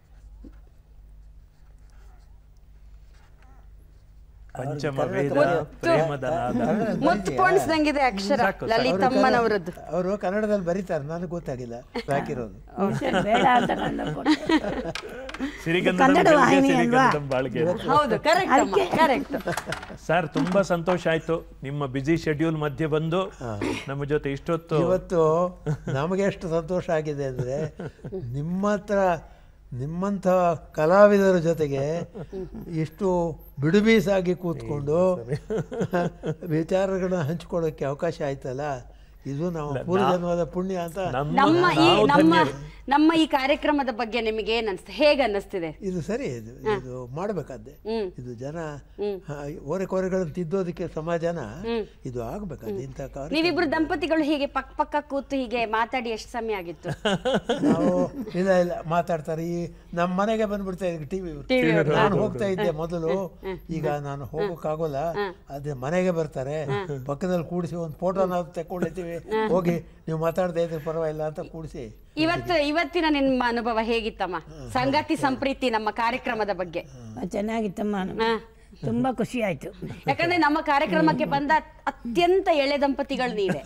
ಪಂಚಮ ವೇದ ಪ್ರೇಮದ ನಾದ ಮುತ್ತು ಪೋಣಿಸ್ದಂಗಿದೆ ಅಕ್ಷರ ಸಾಕು, ಸಾಕು. ಲಲಿತಮ್ಮನವರದ್ದು ಅವರು ಕನ್ನಡದಲ್ಲಿ ಬರೀತಾರೆ ನನಗೆ ಗೊತ್ತಾಗಿಲ್ಲ ಹಾಕಿರೋದು ವಿಷಯ ಬೇಡ ಅಂತ ಕಂಡು ಕೊಟ್ಟೆ. ಸಿರಿಗಂಧದ ಕನ್ನಡ ಗೆಲ್ಗೆ ವಾಹಿನಿ ಸಿರಿಗಂಧಂ ಬಾಳ್ಗೆ ಹೌದು ಕರೆಕ್ಟ್ ಕರೆಕ್ಟ್ ಸರ್ ತುಂಬಾ ಸಂತೋಷ ಆಯ್ತು ನಿಮ್ಮ ಬ್ಯುಸಿ ಶೆಡ್ಯೂಲ್ ಮಧ್ಯೆ ಬಂದು ನಮ್ಮ ಜೊತೆ ಇಷ್ಟೊತ್ತು ಇವತ್ತು ನಮಗೆ ಎಷ್ಟು ಸಂತೋಷ ಆಗಿದೆ ಅಂದರೆ ನಿಮ್ಮ ಹತ್ರ ನಿಮ್ಮಂಥ ಕಲಾವಿದರ ಜೊತೆಗೆ ಎಷ್ಟು ಬಿಡುಬೀಸಾಗಿ ಕೂತ್ಕೊಂಡು ವಿಚಾರಗಳನ್ನ ಹಂಚ್ಕೊಳ್ಳೋಕ್ಕೆ ಅವಕಾಶ ಆಯ್ತಲ್ಲ ಇದು ನಾವು ಪೂರ್ವಜನ್ಮದ ಪುಣ್ಯ ಅಂತ ನಮ್ಮ ಈ ನಾವು ನಮ್ಮ ಧನ್ಯರು. ನಮ್ಮ ಈ ಕಾರ್ಯಕ್ರಮದ ಬಗ್ಗೆ ನಿಮಗೆ ಏನ್ ಅನ್ಸ್ತ ಹೇಗೆ ಅನ್ನಿಸ್ತಿದೆ ಇದು ಸರಿ ಇದು ಇದು ಮಾಡಬೇಕಾದ್ದೆ ಹ್ಮ್. ಇದು ಜನ ಹ, ಓರೆ ಕೋರೆಗಳನ್ನು ತಿದ್ದೋದಕ್ಕೆ ಸಮಾಜನ ಇದು ಆಗಬೇಕಾದ್ರೆ ಇಂಥ ಕಾರ್ಯ ನೀವಿಬ್ರು ದಂಪತಿಗಳು ಹೀಗೆ ಪಕ್ಕ ಪಕ್ಕ ಕೂತು ಹೀಗೆ ಮಾತಾಡಿ ಎಷ್ಟು ಸಮಯ ಆಗಿತ್ತು ನಾವು ಇಲ್ಲ ಇಲ್ಲ ಮಾತಾಡ್ತಾರೆ ಈ ನಮ್ಮ ಮನೆಗೆ ಬಂದ್ಬಿಡ್ತಾ ಇದ್ವಿ ಟಿವಿ ನಾನು ಹೋಗ್ತಾ ಇದ್ದೆ ಮೊದಲು ಈಗ ನಾನು ಹೋಗೋಕ್ಕಾಗೋಲ್ಲ ಅದೇ ಮನೆಗೆ ಬರ್ತಾರೆ ಪಕ್ಕದಲ್ಲಿ ಕೂಡಿಸಿ ಒಂದು ಫೋಟೋ ನಾವು ತಕೊಂಡಿರ್ತೀವಿ ಹೋಗಿ ನೀವು ಮಾತಾಡ್ತಾ ಇದ್ರೆ ಪರವಾಗಿಲ್ಲ ಅಂತ ಕೂಡಿಸಿ ಇವತ್ತು ಇವತ್ತಿನ ನಿಮ್ಮ ಅನುಭವ ಹೇಗಿತ್ತಮ್ಮ ಸಂಗಾತಿ ಸಂಪ್ರೀತಿ ನಮ್ಮ ಕಾರ್ಯಕ್ರಮದ ಬಗ್ಗೆ ಚೆನ್ನಾಗಿತ್ತಮ್ಮ ಹಾ. ತುಂಬಾ ಖುಷಿ ಆಯ್ತು ಯಾಕಂದ್ರೆ ನಮ್ಮ ಕಾರ್ಯಕ್ರಮಕ್ಕೆ ಬಂದ ಅತ್ಯಂತ ಎಳೆ ದಂಪತಿಗಳು ನೀವೇ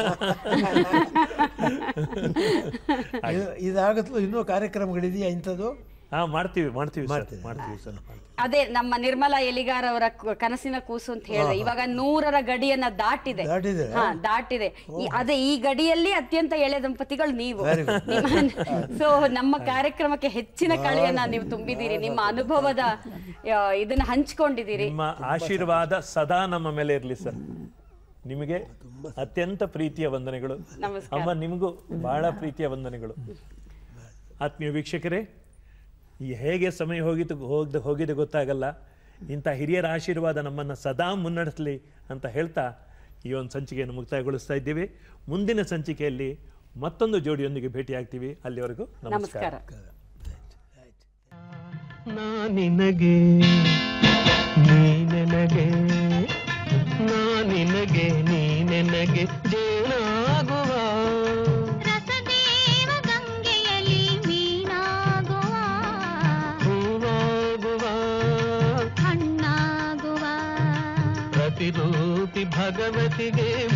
ಇದು- ಇದಾಗತ್ಲು ಇನ್ನೂ ಕಾರ್ಯಕ್ರಮಗಳಿದೆಯಾ ಇಂಥದ್ದು ಹಾ ಮಾಡ್ತೀವಿ ಮಾಡ್ತೀವಿ ಸರ್ ಮಾಡ್ತೀವಿ ಸರ್ ಅದೇ ನಮ್ಮ ನಿರ್ಮಲಾ ಎಲಿಗಾರ್ ಅವರ ಕು- ಕನಸಿನ ಕೂಸು ಅಂತ ಹೇಳಿದ್ರೆ ಇವಾಗ ನೂರರ ಗಡಿಯನ್ನ ದಾಟಿದೆ ದಾಟಿದೆ ಹಾ ದಾಟಿದೆ ಈ- ಅದೇ ಈ ಗಡಿಯಲ್ಲಿ ಅತ್ಯಂತ ಎಳೆ ದಂಪತಿಗಳು ನೀವು ಸೊ ನಮ್ಮ ಕಾರ್ಯಕ್ರಮಕ್ಕೆ ಹೆಚ್ಚಿನ ಕಳೆಯನ್ನ ನೀವು ತುಂಬಿದ್ದೀರಿ ನಿಮ್ಮ ಅನುಭವದ ಆ, ಇದನ್ನ ಹಂಚ್ಕೊಂಡಿದ್ದೀರಿ ನಿಮ್ಮ ಆಶೀರ್ವಾದ ಸದಾ ನಮ್ಮ ಮೇಲೆ ಇರಲಿ ಸರ್ ನಿಮಗೆ ಅತ್ಯಂತ ಪ್ರೀತಿಯ ವಂದನೆಗಳು ನಮಸ್ಕಾರ. ಅಮ್ಮ ನಿಮಗೂ ಬಹಳ ಪ್ರೀತಿಯ ವಂದನೆಗಳು ಆತ್ಮೀಯ ವೀಕ್ಷಕರೇ ಈ ಹೇಗೆ ಸಮಯ ಹೋಗಿದ್ದು ಹೋಗ್ದು ಹೋಗಿದೆ ಗೊತ್ತಾಗಲ್ಲ ಇಂಥ ಹಿರಿಯರ ಆಶೀರ್ವಾದ ನಮ್ಮನ್ನು ಸದಾ ಮುನ್ನಡೆಸಲಿ ಅಂತ ಹೇಳ್ತಾ ಈ ಒಂದು ಸಂಚಿಕೆಯನ್ನು ಮುಕ್ತಾಯಗೊಳಿಸ್ತಾ ಇದ್ದೀವಿ ಮುಂದಿನ ಸಂಚಿಕೆಯಲ್ಲಿ ಮತ್ತೊಂದು ಜೋಡಿಯೊಂದಿಗೆ ಭೇಟಿಯಾಗ್ತೀವಿ ಅಲ್ಲಿವರೆಗೂ ನಮಸ್ಕಾರ ನಮಸ್ಕಾರ ನಾ ನಿನಗೆ ನೀ ನನಗೆ ನಾ ನಿನಗೆ ನೀ ನನಗೆ ಜೇನಾಗುವ ರಸದೇವ ಗಂಗೆಯಲ್ಲಿ ಮೀನಾಗುವ ಹೂವಾಗುವ ಹಣ್ಣಾಗುವ ಪ್ರತಿರೂಪಿ ಭಗವತಿಗೆ